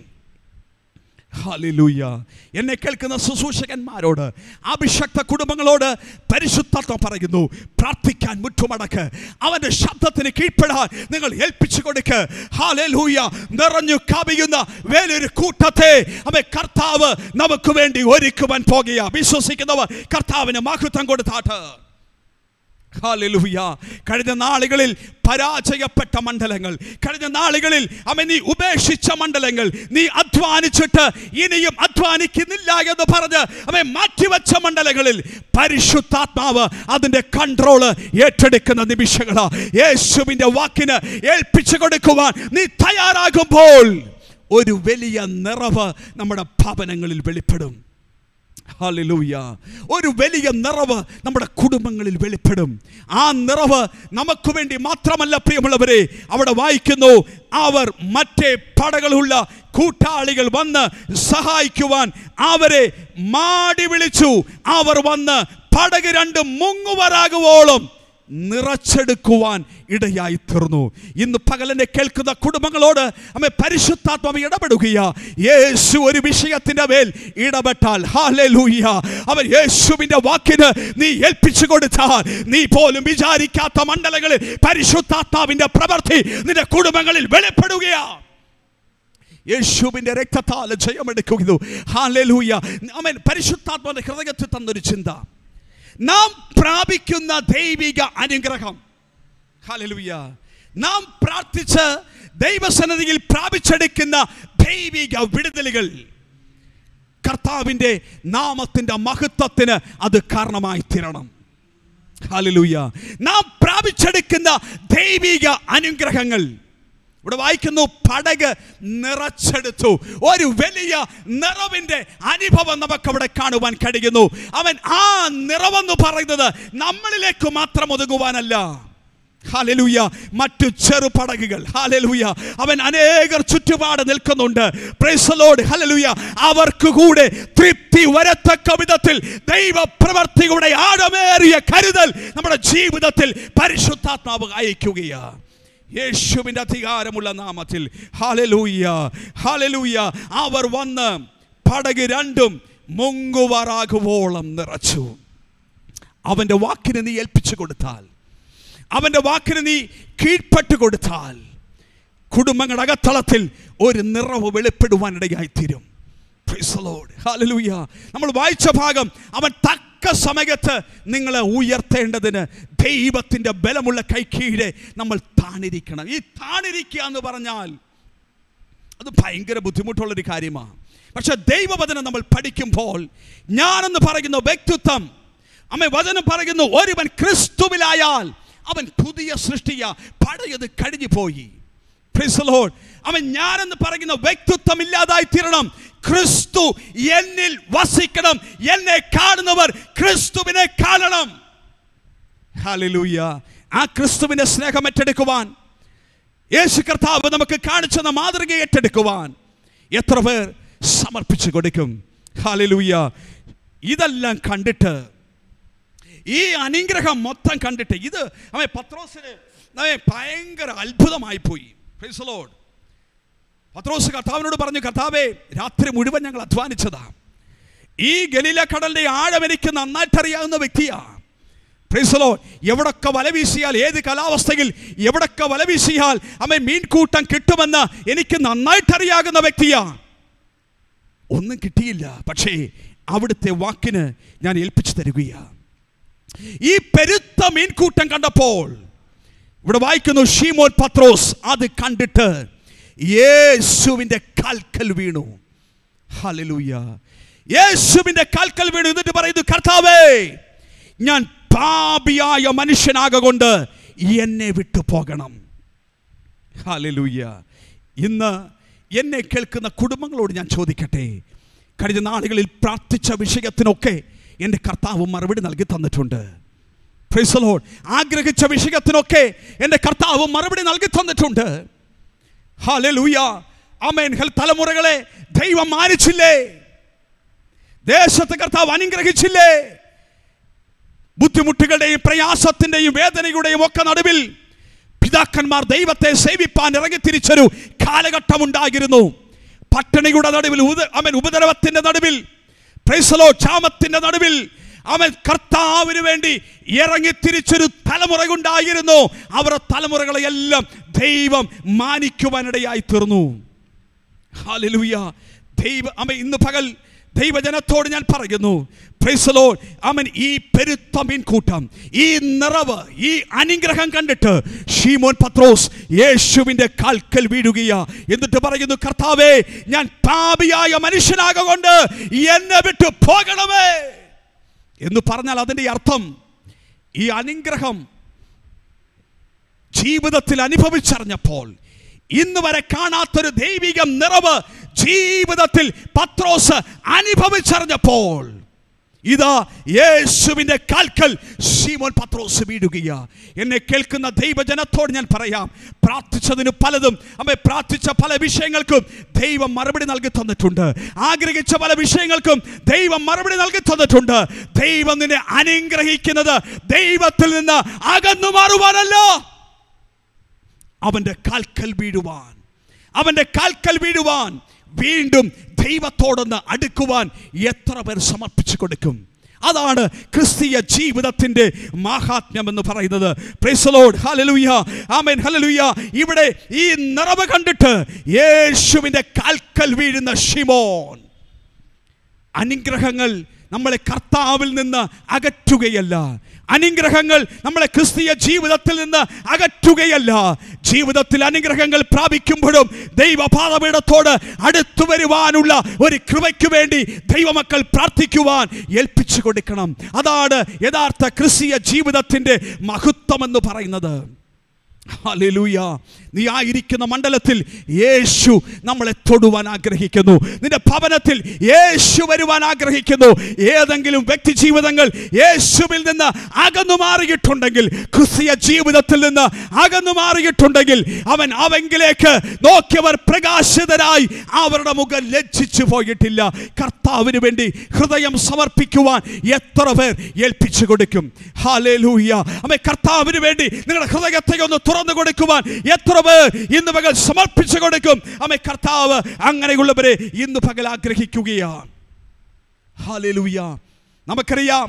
ഹല്ലേലൂയ എന്നെ കേൾക്കുന്ന ശുശ്രൂഷകന്മാരോട് അഭിഷക്ത കുടുംബങ്ങളോട് പരിശുദ്ധത്വം പറയുന്നു പ്രാർത്ഥിക്കാൻ മുറ്റുമടക്ക് അവന്റെ ശബ്ദത്തിന് കീഴ്പ്പെടാൻ നിങ്ങൾ ഏൽപ്പിച്ചു കൊടുക്ക് ഹാലൂയ നിറഞ്ഞു കവിയുന്ന വേലൊരു കൂട്ടത്തെ അവ കർത്താവ് നമുക്ക് വേണ്ടി ഒരുക്കുവാൻ പോകുക വിശ്വസിക്കുന്നവർ കർത്താവിന് മഹത്വം കൊടുത്താട്ട് ഹാലലൂയ കഴിഞ്ഞ നാളുകളിൽ പരാജയപ്പെട്ട മണ്ഡലങ്ങൾ കഴിഞ്ഞ നാളുകളിൽ അവൻ നീ ഉപേക്ഷിച്ച മണ്ഡലങ്ങൾ നീ അധ്വാനിച്ചിട്ട് ഇനിയും അധ്വാനിക്കുന്നില്ല എന്ന് പറഞ്ഞ് അവൻ മാറ്റിവെച്ച മണ്ഡലങ്ങളിൽ പരിശുദ്ധാത്മാവ് അതിന്റെ കൺട്രോള് ഏറ്റെടുക്കുന്ന നിമിഷങ്ങളാ യേശുവിന്റെ വാക്കിന് ഏൽപ്പിച്ചു കൊടുക്കുവാൻ നീ തയ്യാറാകുമ്പോൾ ഒരു വലിയ നിറവ് നമ്മുടെ ഭവനങ്ങളിൽ വെളിപ്പെടും ഹല്ലേലൂയ ഒരു വലിയ നിറവ് നമ്മുടെ കുടുംബങ്ങളിൽ വെളിപ്പെടും ആ നിറവ് നമുക്ക് വേണ്ടി മാത്രമല്ല പ്രിയമുള്ളവരെ അവിടെ വായിക്കുന്നു അവർ മറ്റേ പടകളുള്ള കൂട്ടാളികൾ വന്ന് സഹായിക്കുവാൻ അവരെ മാടി വിളിച്ചു അവർ വന്ന് പടക് രണ്ട് മുങ്ങുവരാകുവോളം നിറച്ചെടുക്കുവാൻ ഇടയായി തീർന്നു ഇന്ന് പകലിനെ കേൾക്കുന്ന കുടുംബങ്ങളോട് അമ്മ പരിശുദ്ധാത്മാവ് ഇടപെടുകയാ യേശു ഒരു വിഷയത്തിന്റെ മേൽ ഇടപെട്ടാൽ ഹാലൂയ്യ അവൻ യേശുവിന്റെ വാക്കിന് നീ ഏൽപ്പിച്ചു കൊടുത്താൽ നീ പോലും വിചാരിക്കാത്ത മണ്ഡലങ്ങളിൽ പരിശുദ്ധാത്മാവിന്റെ പ്രവൃത്തി നിന്റെ കുടുംബങ്ങളിൽ വെളിപ്പെടുകയാ യേശുവിന്റെ രക്തത്താൽ ജയമെടുക്കുന്നു ഹാലൂയ്യ അവൻ പരിശുദ്ധാത്മാവിന്റെ ഹൃദയത്തിൽ തന്നൊരു ചിന്ത നാം പ്രാപിക്കുന്ന ദൈവിക അനുഗ്രഹം ഹല്ലേലൂയ നാം പ്രാർത്ഥിച്ച് ദൈവസന്നിധിയിൽ പ്രാപിച്ചെടുക്കുന്ന ദൈവിക വിടുതലുകൾ കർത്താവിൻ്റെ നാമത്തിൻ്റെ മഹത്വത്തിന് അത് കാരണമായി തീരണം ഹല്ലേലൂയ നാം പ്രാപിച്ചെടുക്കുന്ന ദൈവിക അനുഗ്രഹങ്ങൾ ഇവിടെ വായിക്കുന്നു പടക് നിറച്ചെടുത്തു ഒരു വലിയ നിറവിന്റെ അനുഭവം നമുക്ക് അവിടെ കാണുവാൻ കഴിയുന്നു അവൻ ആ നിറവെന്ന് പറയുന്നത് നമ്മളിലേക്ക് മാത്രം ഒതുങ്ങുവാനല്ല ഹാലലൂയ മറ്റു ചെറുപടകുകൾ ഹാലലൂയ അവൻ അനേകർ ചുറ്റുപാട് നിൽക്കുന്നുണ്ട് പ്രൈസലോട് ഹലലൂയ അവർക്ക് കൂടെ തൃപ്തി വരത്തക്ക വിധത്തിൽ ദൈവ പ്രവർത്തികളുടെ ആഴമേറിയ കരുതൽ നമ്മുടെ ജീവിതത്തിൽ പരിശുദ്ധാത്മാവ് അയക്കുകയാണ് യേശുവിൻ്റെ അധികാരമുള്ള നാമത്തിൽ ഹാലലൂയ ഹാലലൂയ അവർ വന്ന് പടക് രണ്ടും മുങ്ങുവാറാകുവോളം നിറച്ചു അവൻ്റെ വാക്കിന് നീ ഏൽപ്പിച്ചു കൊടുത്താൽ അവൻ്റെ വാക്കിന് നീ കീഴ്പ്പെട്ട് കൊടുത്താൽ കുടുംബങ്ങളുടെ അകത്തളത്തിൽ ഒരു നിറവ് വെളിപ്പെടുവാനിടയായിത്തീരും Praise the Lord. Hallelujah. നമ്മൾ വായിച്ച ഭാഗം അവൻ തക്ക സമയത്ത് നിങ്ങളെ ഉയർത്തേണ്ടതിന് ദൈവത്തിൻ്റെ ബലമുള്ള കൈക്കീഴെ നമ്മൾ താണിരിക്കണം ഈ താണിരിക്കുക എന്ന് പറഞ്ഞാൽ അത് ഭയങ്കര ബുദ്ധിമുട്ടുള്ളൊരു കാര്യമാണ് പക്ഷെ ദൈവവചനം നമ്മൾ പഠിക്കുമ്പോൾ ഞാനെന്ന് പറയുന്ന വ്യക്തിത്വം അമ്മ വചനം പറയുന്നു ഒരുവൻ ക്രിസ്തുവിലായാൽ അവൻ പുതിയ സൃഷ്ടിയ പഴയത് കഴിഞ്ഞു പോയി Praise the Lord. അവൻ ഞാനെന്ന് പറയുന്ന വ്യക്തിത്വം ഇല്ലാതായി തീരണം ക്രിസ്തു എന്നിൽ വസിക്കണം എന്നെ കാണുന്നവർ ക്രിസ്തുവിനെ കാണണം ഹല്ലേലൂയ ആ ക്രിസ്തുവിന്റെ സ്നേഹം ഏറ്റെടുക്കുവാൻ യേശു കർത്താവ് നമുക്ക് കാണിച്ചെന്ന മാതൃക ഏറ്റെടുക്കുവാൻ എത്ര പേർ സമർപ്പിച്ചു കൊടുക്കും ഹാലലൂയ ഇതെല്ലാം കണ്ടിട്ട് ഈ അനുഗ്രഹം മൊത്തം കണ്ടിട്ട് ഇത് അവൻ പത്രോസിന് അവൻ ഭയങ്കര അത്ഭുതമായി പോയി Praise the Lord. പത്രോസ് കർത്താവിനോട് പറഞ്ഞു കർത്താവേ രാത്രി മുഴുവൻ ഞങ്ങൾ അധ്വാനിച്ചതാ ഈ ഗലീല കടലിന്റെ ആഴം എനിക്ക് നന്നായിട്ട് അറിയാവുന്ന വ്യക്തിയാണ് പ്രീസലോ എവിടൊക്കെ വല വീശിയാൽ ഏത് കാലാവസ്ഥയിൽ എവിടൊക്കെ വല വീശിയാൽ അമ്മ മീൻകൂട്ടം കിട്ടുമെന്ന് എനിക്ക് നന്നായിട്ട് അറിയാകുന്ന വ്യക്തിയാണ് ഒന്നും കിട്ടിയില്ല പക്ഷേ അവിടുത്തെ വാക്കിന് ഞാൻ ഏൽപ്പിച്ചു തരികയാണ് ഈ പെരുത്ത മീൻകൂട്ടം കണ്ടപ്പോൾ ഇവിടെ വായിക്കുന്നു ഷീമോൻ പത്രോസ് അത് കണ്ടിട്ട് യേശുവിൻ്റെ കാൽക്കൽ വീണു ഹല്ലേലൂയ യേശുവിൻ്റെ കാൽക്കൽ വീണു എന്നിട്ട് പറയുന്നു കർത്താവേ ഞാൻ പാപിയായ മനുഷ്യനാകൊണ്ട് എന്നെ വിട്ടു പോകണം ഹല്ലേലൂയ ഇന്ന് എന്നെ കേൾക്കുന്ന കുടുംബങ്ങളോട് ഞാൻ ചോദിക്കട്ടെ കഴിഞ്ഞ നാളുകളിൽ പ്രാർത്ഥിച്ച വിഷയത്തിനൊക്കെ എൻ്റെ കർത്താവ് മറുപടി നൽകി തന്നിട്ടുണ്ട് Praise the Lord. ആഗ്രഹിച്ച വിഷയത്തിനൊക്കെ എൻ്റെ കർത്താവ് മറുപടി നൽകി തന്നിട്ടുണ്ട് ഹല്ലേലൂയ ആമേൻ ഹൽ തലമുറകളെ ദൈവം മാനിച്ചില്ലേ ദേശത്തെ കർത്താവ് അനുഗ്രഹിച്ചില്ലേ ബുദ്ധിമുട്ടുകളുടെയും പ്രയാസത്തിൻ്റെയും വേദനയുടെയും ഒക്കെ നടുവിൽ പിതാക്കന്മാർ ദൈവത്തെ സേവിപ്പാൻ ഇറങ്ങിത്തിരിച്ചൊരു കാലഘട്ടമുണ്ടായിരുന്നു പട്ടിണിയുടെ നടുവിൽ ഉദ- അവൻ ഉപദ്രവത്തിൻ്റെ നടുവിൽ പ്രൈസലോ ക്ഷാമത്തിൻ്റെ നടുവിൽ അവൻ കർത്താവിന് വേണ്ടി ഇറങ്ങിത്തിരിച്ചൊരു തലമുറ ഉണ്ടായിരുന്നു അവരുടെ തലമുറകളെയെല്ലാം ദൈവം മാനിക്കുവാനിടയായി തീർന്നു ഹാലലൂയ ദൈവ അമ്മ ഇന്ന് പകൽ ദൈവജനത്തോട് ഞാൻ പറയുന്നു Praise the Lord. അവൻ ഈ പെരുത്ത മീൻകൂട്ടം ഈ നിറവ് ഈ അനുഗ്രഹം കണ്ടിട്ട് ഷീമോൻ പത്രോസ് യേശുവിന്റെ കാൽക്കൽ വീഴുകയാ എന്നിട്ട് പറയുന്നു കർത്താവേ ഞാൻ പാപിയായ മനുഷ്യനാകൊണ്ട് എന്നെ വിട്ടു പോകണമേ എന്ന് പറഞ്ഞാൽ അതിൻ്റെ അർത്ഥം ഈ അനുഗ്രഹം ജീവിതത്തിൽ അനുഭവിച്ചറിഞ്ഞപ്പോൾ ഇന്ന് വരെ കാണാത്തൊരു ദൈവിക നിറവ് ജീവിതത്തിൽ പത്രോസ് അനുഭവിച്ചറിഞ്ഞപ്പോൾ ഇതാ യേശുവിൻ്റെ കാൽക്കൽ ശീമോൻ പത്രോസ് വീഴുകയാ എന്നെ കേൾക്കുന്ന ദൈവജനത്തോട് ഞാൻ പറയാം പ്രാർത്ഥിച്ചതിന് പലതും അമ്മ പ്രാർത്ഥിച്ച പല വിഷയങ്ങൾക്കും ദൈവം മറുപടി നൽകി തന്നിട്ടുണ്ട് ആഗ്രഹിച്ച പല വിഷയങ്ങൾക്കും ദൈവം മറുപടി നൽകി തന്നിട്ടുണ്ട് ദൈവം നിന്നെ അനുഗ്രഹിക്കുന്നത് ദൈവത്തിൽ നിന്ന് അകന്നു മാറുവാനല്ല അവൻ്റെ കാൽക്കൽ വീഴുവാൻ അവൻ്റെ കാൽക്കൽ വീഴുവാൻ വീണ്ടും ദൈവത്തോടൊന്ന് അടുക്കുവാൻ എത്ര പേർ സമർപ്പിച്ചു കൊടുക്കും അതാണ് ക്രിസ്തീയ ജീവിതത്തിന്റെ മാഹാത്മ്യം എന്ന് പറയുന്നത് പ്രൈസലോഡ് ഹലലുയ ആമേൻ ഹലലുയ ഇവിടെ ഈ നിറവ് കണ്ടിട്ട് യേശുവിന്റെ കാൽക്കൽ വീഴുന്ന ഷിമോൻ അനുഗ്രഹങ്ങൾ നമ്മളെ കർത്താവിൽ നിന്ന് അകറ്റുകയല്ല അനുഗ്രഹങ്ങൾ നമ്മളെ ക്രിസ്തീയ ജീവിതത്തിൽ നിന്ന് അകറ്റുകയല്ല ജീവിതത്തിൽ അനുഗ്രഹങ്ങൾ പ്രാപിക്കുമ്പോഴും ദൈവപാതപീഠത്തോട് അടുത്തു വരുവാനുള്ള ഒരു കൃപയ്ക്ക് വേണ്ടി ദൈവമക്കൾ പ്രാർത്ഥിക്കുവാൻ ഏൽപ്പിച്ചു കൊടുക്കണം അതാണ് യഥാർത്ഥ ക്രിസ്തീയ ജീവിതത്തിൻ്റെ മഹത്വം എന്ന് പറയുന്നത് ഹല്ലേലൂയ നീ ആയിരിക്കുന്ന മണ്ഡലത്തിൽ യേശു നമ്മളെ തൊടുവാൻ ആഗ്രഹിക്കുന്നു നിന്റെ ഭവനത്തിൽ യേശു വരുവാൻ ആഗ്രഹിക്കുന്നു ഏതെങ്കിലും വ്യക്തി ജീവിതങ്ങൾ യേശുവിൽ നിന്ന് അകന്നു മാറിയിട്ടുണ്ടെങ്കിൽ ക്രിസ്തീയ ജീവിതത്തിൽ നിന്ന് അകന്നു മാറിയിട്ടുണ്ടെങ്കിൽ അവൻ അവങ്കിലേക്ക് നോക്കിയവർ പ്രകാശിതരായി അവരുടെ മുഖം ലജ്ജിച്ചു പോയിട്ടില്ല കർത്താവിന് വേണ്ടി ഹൃദയം സമർപ്പിക്കുവാൻ എത്ര പേർ ഏൽപ്പിച്ചു കൊടുക്കും ഹാലേലൂയ അമ്മ കർത്താവിന് വേണ്ടി നിങ്ങളുടെ ഹൃദയത്തെ ഒന്ന് തുറന്നു കൊടുക്കുവാൻ എത്ര പേർ ഇന്ന് പകൽ സമർപ്പിച്ചു കൊടുക്കും അമ്മ കർത്താവ് അങ്ങനെയുള്ളവരെ ഇന്ന് പകൽ ആഗ്രഹിക്കുകയാണ് ഹാലേലൂയ നമുക്കറിയാം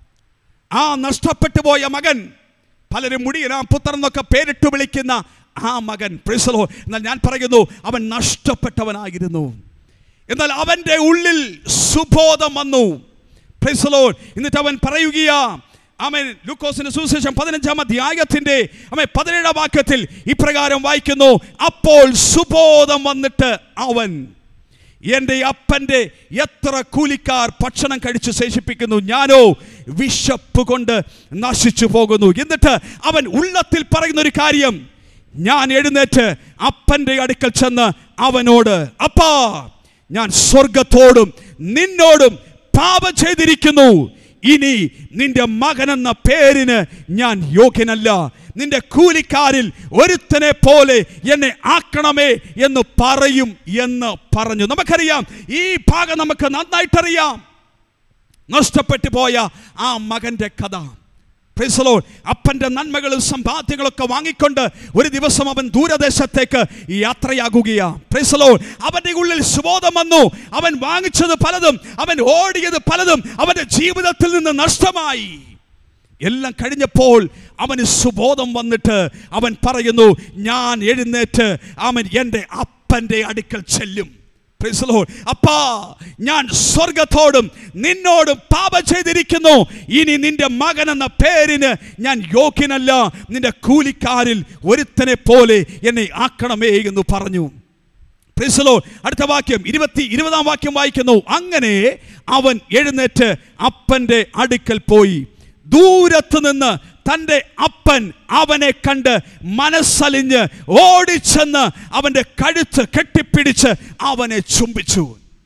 ആ നഷ്ടപ്പെട്ടു പോയ മകൻ പലരും മുടിയനാം പുത്രൻ എന്നൊക്കെ പേരിട്ട് വിളിക്കുന്ന ആ മകൻ പ്രിസലോ എന്നാൽ ഞാൻ പറയുന്നു അവൻ നഷ്ടപ്പെട്ടവനായിരുന്നു എന്നാൽ അവൻ്റെ ഉള്ളിൽ സുബോധം വന്നു പ്രിസലോ എന്നിട്ട് അവൻ പറയുകയാ അവൻ ലൂക്കോസിന്റെ സുവിശേഷം പതിനഞ്ചാം അധ്യായത്തിന്റെ അവൻ പതിനേഴാം വാക്യത്തിൽ ഇപ്രകാരം വായിക്കുന്നു അപ്പോൾ സുബോധം വന്നിട്ട് അവൻ എൻ്റെ അപ്പൻ്റെ എത്ര കൂലിക്കാർ ഭക്ഷണം കഴിച്ച് ശേഷിപ്പിക്കുന്നു ഞാനോ വിശപ്പ് കൊണ്ട് നശിച്ചു പോകുന്നു എന്നിട്ട് അവൻ ഉള്ളത്തിൽ പറയുന്ന ഒരു കാര്യം ഞാൻ എഴുന്നേറ്റ് അപ്പൻ്റെ അടുക്കൽ ചെന്ന് അവനോട് അപ്പാ ഞാൻ സ്വർഗത്തോടും നിന്നോടും പാപം ചെയ്തിരിക്കുന്നു ഇനി നിന്റെ മകനെന്ന പേരിന് ഞാൻ യോഗ്യനല്ല നിന്റെ കൂലിക്കാരിൽ ഒരുത്തനെ പോലെ എന്നെ ആക്കണമേ എന്ന് പറയും എന്ന് പറഞ്ഞു നമുക്കറിയാം ഈ ഭാഗം നമുക്ക് നന്നായിട്ടറിയാം നഷ്ടപ്പെട്ടു പോയ ആ മകന്റെ കഥ Praise the Lord. അപ്പൻ്റെ നന്മകളും സമ്പാദ്യങ്ങളൊക്കെ വാങ്ങിക്കൊണ്ട് ഒരു ദിവസം അവൻ ദൂരദേശത്തേക്ക് യാത്രയാകുകയാണ് Praise the Lord. അവൻ്റെ ഉള്ളിൽ സുബോധം വന്നു അവൻ വാങ്ങിച്ചത് പലതും അവൻ ഓടിയത് പലതും അവൻ്റെ ജീവിതത്തിൽ നിന്ന് നഷ്ടമായി എല്ലാം കഴിഞ്ഞപ്പോൾ അവന് സുബോധം വന്നിട്ട് അവൻ പറയുന്നു ഞാൻ എഴുന്നേറ്റ് അവൻ എൻ്റെ അപ്പൻ്റെ അടുക്കൽ ചെല്ലും Praise the Lord. അപ്പാ ഞാൻ സ്വർഗത്തോടും നിന്നോടും പാപം ചെയ്തിരിക്കുന്നു ഇനി നിന്റെ മകൻ എന്ന പേരിന് ഞാൻ യോഗ്യനല്ല നിന്റെ കൂലിക്കാരിൽ ഒരുത്തനെ പോലെ എന്നെ ആക്കണമേ എന്ന് പറഞ്ഞു Praise the Lord. അടുത്ത വാക്യം ഇരുപത്തി ഇരുപതാം വാക്യം വായിക്കുന്നു അങ്ങനെ അവൻ എഴുന്നേറ്റ് അപ്പൻ്റെ അടുക്കൽ പോയി ദൂരത്ത് നിന്ന് തൻ്റെ അപ്പൻ അവനെ കണ്ട് മനസ്സലിഞ്ഞ് ഓടിച്ചെന്ന് അവൻ്റെ കഴുത്ത് കെട്ടിപ്പിടിച്ച് അവനെ ചുംബിച്ചു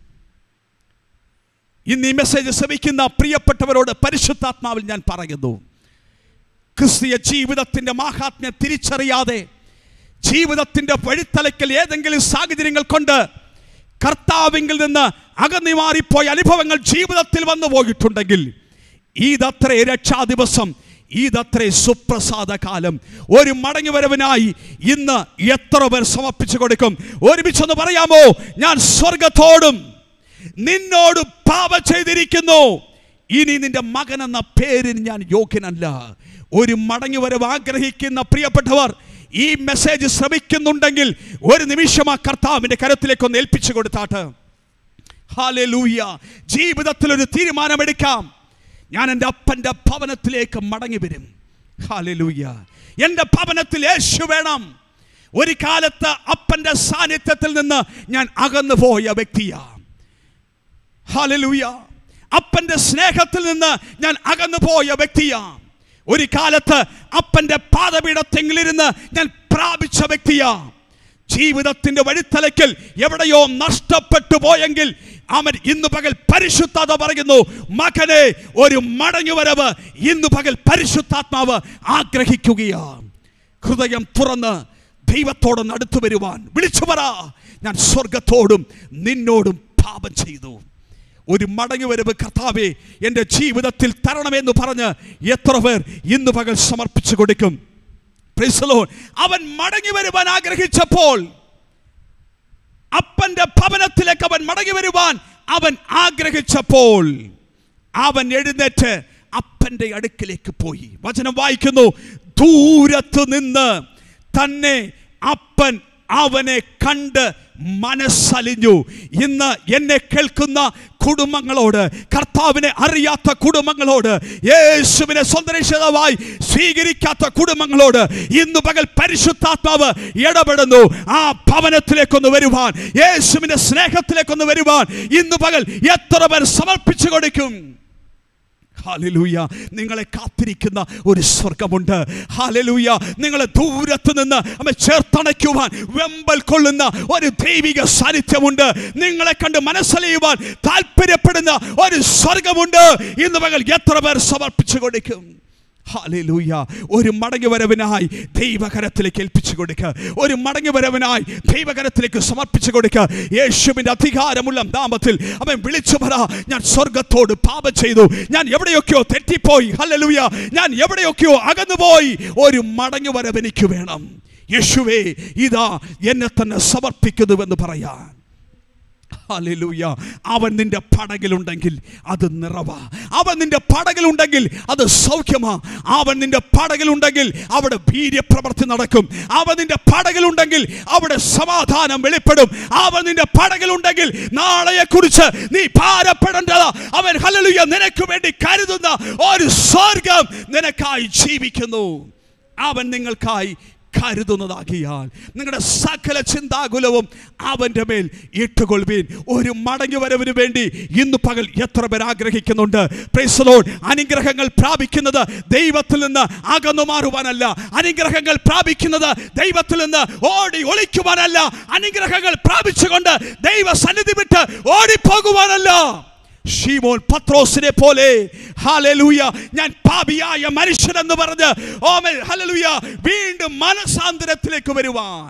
ഇന്ന് ഈ മെസ്സേജ് ശ്രമിക്കുന്ന പ്രിയപ്പെട്ടവരോട് പരിശുദ്ധാത്മാവിൽ ഞാൻ പറയുന്നു ക്രിസ്തീയ ജീവിതത്തിൻ്റെ മാഹാത്മ്യം തിരിച്ചറിയാതെ ജീവിതത്തിൻ്റെ വഴിത്തലയ്ക്കൽ ഏതെങ്കിലും സാഹചര്യങ്ങൾ കൊണ്ട് കർത്താവിങ്കിൽ നിന്ന് അകന്നു മാറിപ്പോയ അനുഭവങ്ങൾ ജീവിതത്തിൽ വന്നു പോയിട്ടുണ്ടെങ്കിൽ ഇതത്രേ രക്ഷാ ദിവസം ഇതത്രേ സുപ്രസാദ കാലം ഒരു മടങ്ങി വരവിനായി ഇന്ന് എത്ര പേർ സമർപ്പിച്ചു കൊടുക്കും ഒരുമിച്ചൊന്ന് പറയാമോ ഞാൻ സ്വർഗത്തോടും നിന്നോട് പാപ ചെയ്തിരിക്കുന്നു ഇനി നിന്റെ മകൻ എന്ന പേരിന് ഞാൻ യോഗ്യനല്ല ഒരു മടങ്ങി വരവ് ആഗ്രഹിക്കുന്ന പ്രിയപ്പെട്ടവർ ഈ മെസ്സേജ് ശ്രമിക്കുന്നുണ്ടെങ്കിൽ ഒരു നിമിഷം ആ കർത്താവിൻ്റെ കരത്തിലേക്ക് ഒന്ന് ഏൽപ്പിച്ചു കൊടുത്താട്ട് ഹാലലൂയ ജീവിതത്തിൽ ഒരു തീരുമാനമെടുക്കാം ഞാൻ എൻ്റെ അപ്പൻ്റെ ഭവനത്തിലേക്ക് മടങ്ങി വരും ഹാലലൂയ എൻ്റെ ഭവനത്തിൽ യേശു വേണം ഒരു കാലത്ത് അപ്പൻ്റെ സാന്നിധ്യത്തിൽ നിന്ന് ഞാൻ അകന്നു പോയ വ്യക്തിയാണ് ഹാലലൂയ അപ്പൻ്റെ സ്നേഹത്തിൽ നിന്ന് ഞാൻ അകന്നു പോയ വ്യക്തിയാണ് ഒരു കാലത്ത് അപ്പൻ്റെ പാദപീഠത്തെങ്കിലിരുന്ന് ഞാൻ പ്രാപിച്ച വ്യക്തിയാണ് ജീവിതത്തിന്റെ വഴിത്തലയ്ക്കൽ എവിടെയോ നഷ്ടപ്പെട്ടു പോയെങ്കിൽ അവൻ ഇന്നു പകൽ പരിശുദ്ധത പറയുന്നു മകനെ ഒരു മടങ്ങുവരവ് ഇന്നു പകൽ പരിശുദ്ധാത്മാവ് ആഗ്രഹിക്കുകയാണ് ഹൃദയം തുറന്ന് ദൈവത്തോടൊന്ന് അടുത്തു വരുവാൻ വിളിച്ചു പറ ഞാൻ സ്വർഗത്തോടും നിന്നോടും പാപം ചെയ്തു ഒരു മടങ്ങിവരവ് കർത്താവെ എൻ്റെ ജീവിതത്തിൽ തരണമെന്ന് പറഞ്ഞ് എത്ര പേർ ഇന്ന് പകൽ സമർപ്പിച്ചു കൊടുക്കും Praise the Lord. അവൻ മടങ്ങി വരുവാൻ ആഗ്രഹിച്ചപ്പോൾ അപ്പന്റെ ഭവനത്തിലേക്ക് അവൻ മടങ്ങി വരുവാൻ അവൻ ആഗ്രഹിച്ചപ്പോൾ അവൻ എഴുന്നേറ്റ് അപ്പന്റെ അടുക്കിലേക്ക് പോയി വചനം വായിക്കുന്നു ദൂരത്ത് നിന്ന് തന്നെ അപ്പൻ അവനെ കണ്ട് മനസ്സലിഞ്ഞു ഇന്ന് എന്നെ കേൾക്കുന്ന കുടുംബങ്ങളോട് കർത്താവിനെ അറിയാത്ത കുടുംബങ്ങളോട് യേശുവിനെ സ്വന്തരക്ഷിതമായി സ്വീകരിക്കാത്ത കുടുംബങ്ങളോട് ഇന്ന് പകൽ പരിശുദ്ധാത്മാവ് ഇടപെടുന്നു ആ ഭവനത്തിലേക്കൊന്ന് വരുവാൻ യേശുവിന്റെ സ്നേഹത്തിലേക്കൊന്ന് വരുവാൻ ഇന്ന് പകൽ എത്ര പേർ സമർപ്പിച്ചു കൊടുക്കും ഹാലലൂയ നിങ്ങളെ കാത്തിരിക്കുന്ന ഒരു സ്വർഗമുണ്ട് ഹാലലൂയ നിങ്ങളെ ദൂരത്ത് നിന്ന് അമ്മ ചേർത്തണയ്ക്കുവാൻ വെമ്പൽ കൊള്ളുന്ന ഒരു ദൈവിക സാന്നിധ്യമുണ്ട് നിങ്ങളെ കണ്ട് മനസ്സലിയുവാൻ താല്പര്യപ്പെടുന്ന ഒരു സ്വർഗമുണ്ട് ഇന്ന് പകൽ എത്ര പേർ സമർപ്പിച്ചു കൊടുക്കും ഹാലലൂയ ഒരു മടങ്ങി വരവിനായി ദൈവകരത്തിലേക്ക് ഏൽപ്പിച്ചു കൊടുക്കുക ഒരു മടങ്ങി വരവിനായി ദൈവകരത്തിലേക്ക് സമർപ്പിച്ചു കൊടുക്കുക യേശുവിൻ്റെ അധികാരമുള്ള നാമത്തിൽ അവൻ വിളിച്ചു പറ ഞാൻ സ്വർഗത്തോട് പാപം ചെയ്തു ഞാൻ എവിടെയൊക്കെയോ തെറ്റിപ്പോയി ഹലലൂയ ഞാൻ എവിടെയൊക്കെയോ അകന്നുപോയി ഒരു മടങ്ങി വരവെനിക്ക് വേണം യേശുവേ ഇതാ എന്നെ തന്നെ സമർപ്പിക്കുന്നുവെന്ന് പറയാൻ ഹല്ലേലൂയ അവൻ നിന്റെ പടകിലുണ്ടെങ്കിൽ അത് നിറവാ അവൻ നിന്റെ പടകിലുണ്ടെങ്കിൽ അത് സൗഖ്യമാ അവൻ നിന്റെ പടകിലുണ്ടെങ്കിൽ അവിടെ വീര്യപ്രവർത്തി നടക്കും അവൻ നിന്റെ പടകിലുണ്ടെങ്കിൽ അവിടെ സമാധാനം വെളിപ്പെടും അവൻ നിന്റെ പടകിലുണ്ടെങ്കിൽ നാളെയെ കുറിച്ച് നീ ഭാരപ്പെടേണ്ടത് അവൻ ഹല്ലേലൂയ നിനക്ക് വേണ്ടി കരുതുന്ന ഒരു സ്വർഗം നിനക്കായി ജീവിക്കുന്നു അവൻ നിങ്ങൾക്കായി കരുതുന്നതാകിയാൽ നിങ്ങളുടെ സകല ചിന്താകുലവും അവൻ്റെ മേൽ ഇട്ടുകൊള്ളുവീൻ ഒരു മടങ്ങി വരവിന് വേണ്ടി ഇന്ന് പകൽ എത്ര പേർ ആഗ്രഹിക്കുന്നുണ്ട് പ്രൈസലോൺ അനുഗ്രഹങ്ങൾ പ്രാപിക്കുന്നത് ദൈവത്തിൽ നിന്ന് അകന്നു മാറുവാനല്ല അനുഗ്രഹങ്ങൾ പ്രാപിക്കുന്നത് ദൈവത്തിൽ നിന്ന് ഓടി ഒളിക്കുവാനല്ല അനുഗ്രഹങ്ങൾ പ്രാപിച്ചുകൊണ്ട് ദൈവ സന്നിധി വിട്ട് ഓടിപ്പോകുവാനല്ല ഷീമോൻ പത്രോസിനെ പോലെ ഹാലലൂയ ഞാൻ പാപിയായ മനുഷ്യനെന്ന് പറഞ്ഞ് ഓമൻ ഹലലൂയ വീണ്ടും മനസാന്തരത്തിലേക്ക് വരുവാൻ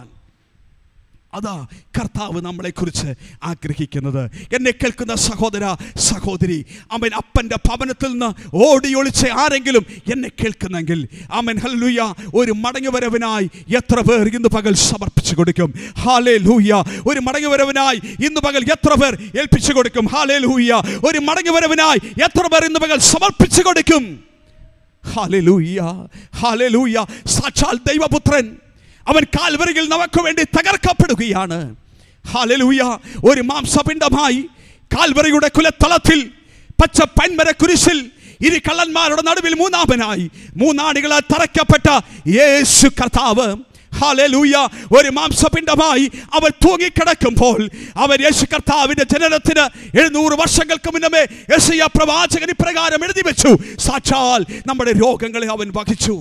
അതാ കർത്താവ് നമ്മളെക്കുറിച്ച് ആഗ്രഹിക്കുന്നത് എന്നെ കേൾക്കുന്ന സഹോദര സഹോദരി അവൻ അപ്പൻ്റെ ഭവനത്തിൽ നിന്ന് ഓടി ഒളിച്ച ആരെങ്കിലും എന്നെ കേൾക്കുന്നെങ്കിൽ അവൻ ഹലൂയ ഒരു മടങ്ങിവരവനായി എത്ര പേർ ഇന്ന് പകൽ സമർപ്പിച്ചു കൊടുക്കും ഹാലേ ലൂയ ഒരു മടങ്ങിവരവനായി ഇന്ന് പകൽ എത്ര പേർ ഏൽപ്പിച്ചു കൊടുക്കും ഹാലേ ലൂയ ഒരു മടങ്ങിവരവനായി എത്ര പേർ ഇന്ന് പകൽ സമർപ്പിച്ചു കൊടുക്കും ഹാലലൂയ ഹാലലൂയ സാക്ഷാൽ ദൈവപുത്രൻ അവൻ കാൽവരിയിൽ നമുക്ക് വേണ്ടി തകർക്കപ്പെടുകയാണ് ഹാലലൂയ ഒരു മാംസപിണ്ഡമായി കാൽവറിയുടെ കുലത്തളത്തിൽ പച്ച പന്മര കുരിശിൽ ഇരു കള്ളന്മാരുടെ നടുവിൽ മൂന്നാമനായി മൂന്നാടികളാൽ തറയ്ക്കപ്പെട്ട യേശു കർത്താവ് ഹാലലൂയ ഒരു മാംസപിണ്ഡമായി അവൻ തൂങ്ങിക്കിടക്കുമ്പോൾ അവൻ യേശു കർത്താവിന്റെ ജനനത്തിന് എഴുന്നൂറ് വർഷങ്ങൾക്ക് മുന്നമേ യേശയ്യ പ്രവാചകൻ ഇപ്രകാരം എഴുതി വെച്ചു സാക്ഷാൽ നമ്മുടെ രോഗങ്ങളെ അവൻ വഹിച്ചു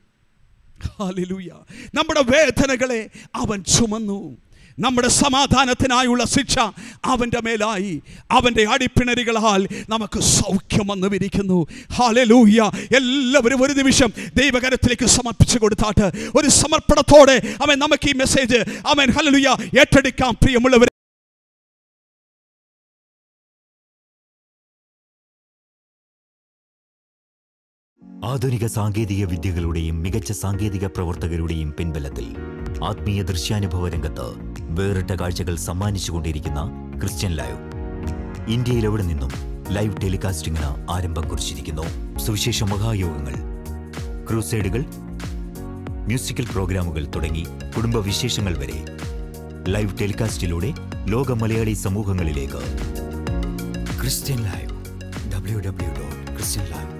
ഹാലലൂയ നമ്മുടെ വേദനകളെ അവൻ ചുമന്നു നമ്മുടെ സമാധാനത്തിനായുള്ള ശിക്ഷ അവൻ്റെ മേലായി അവൻ്റെ അടിപ്പിണരുകളാൽ നമുക്ക് സൗഖ്യം വന്നു വിരിക്കുന്നു ഹാലലൂയ എല്ലാവരും ഒരു നിമിഷം ദൈവകരത്തിലേക്ക് സമർപ്പിച്ചു കൊടുത്താട്ട് ഒരു സമർപ്പണത്തോടെ അവൻ നമുക്ക് ഈ മെസ്സേജ് അവൻ ഹലലുയ ഏറ്റെടുക്കാം പ്രിയമുള്ളവർ ആധുനിക സാങ്കേതിക വിദ്യകളുടെയും മികച്ച സാങ്കേതിക പ്രവർത്തകരുടെയും പിൻബലത്തിൽ ആത്മീയ ദൃശ്യാനുഭവ രംഗത്ത് വേറിട്ട കാഴ്ചകൾ സമ്മാനിച്ചുകൊണ്ടിരിക്കുന്ന ക്രിസ്ത്യൻ ലൈവ് ഇന്ത്യയിൽ എവിടെ നിന്നും ലൈവ് ടെലികാസ്റ്റിംഗിന് ആരംഭം കുറിച്ചിരിക്കുന്നു സുവിശേഷ മഹായോഗങ്ങൾ ക്രൂസൈഡുകൾ മ്യൂസിക്കൽ പ്രോഗ്രാമുകൾ തുടങ്ങി കുടുംബ വിശേഷങ്ങൾ വരെ ലൈവ് ടെലികാസ്റ്റിലൂടെ ലോക മലയാളി സമൂഹങ്ങളിലേക്ക് Christian live W W dot Christian live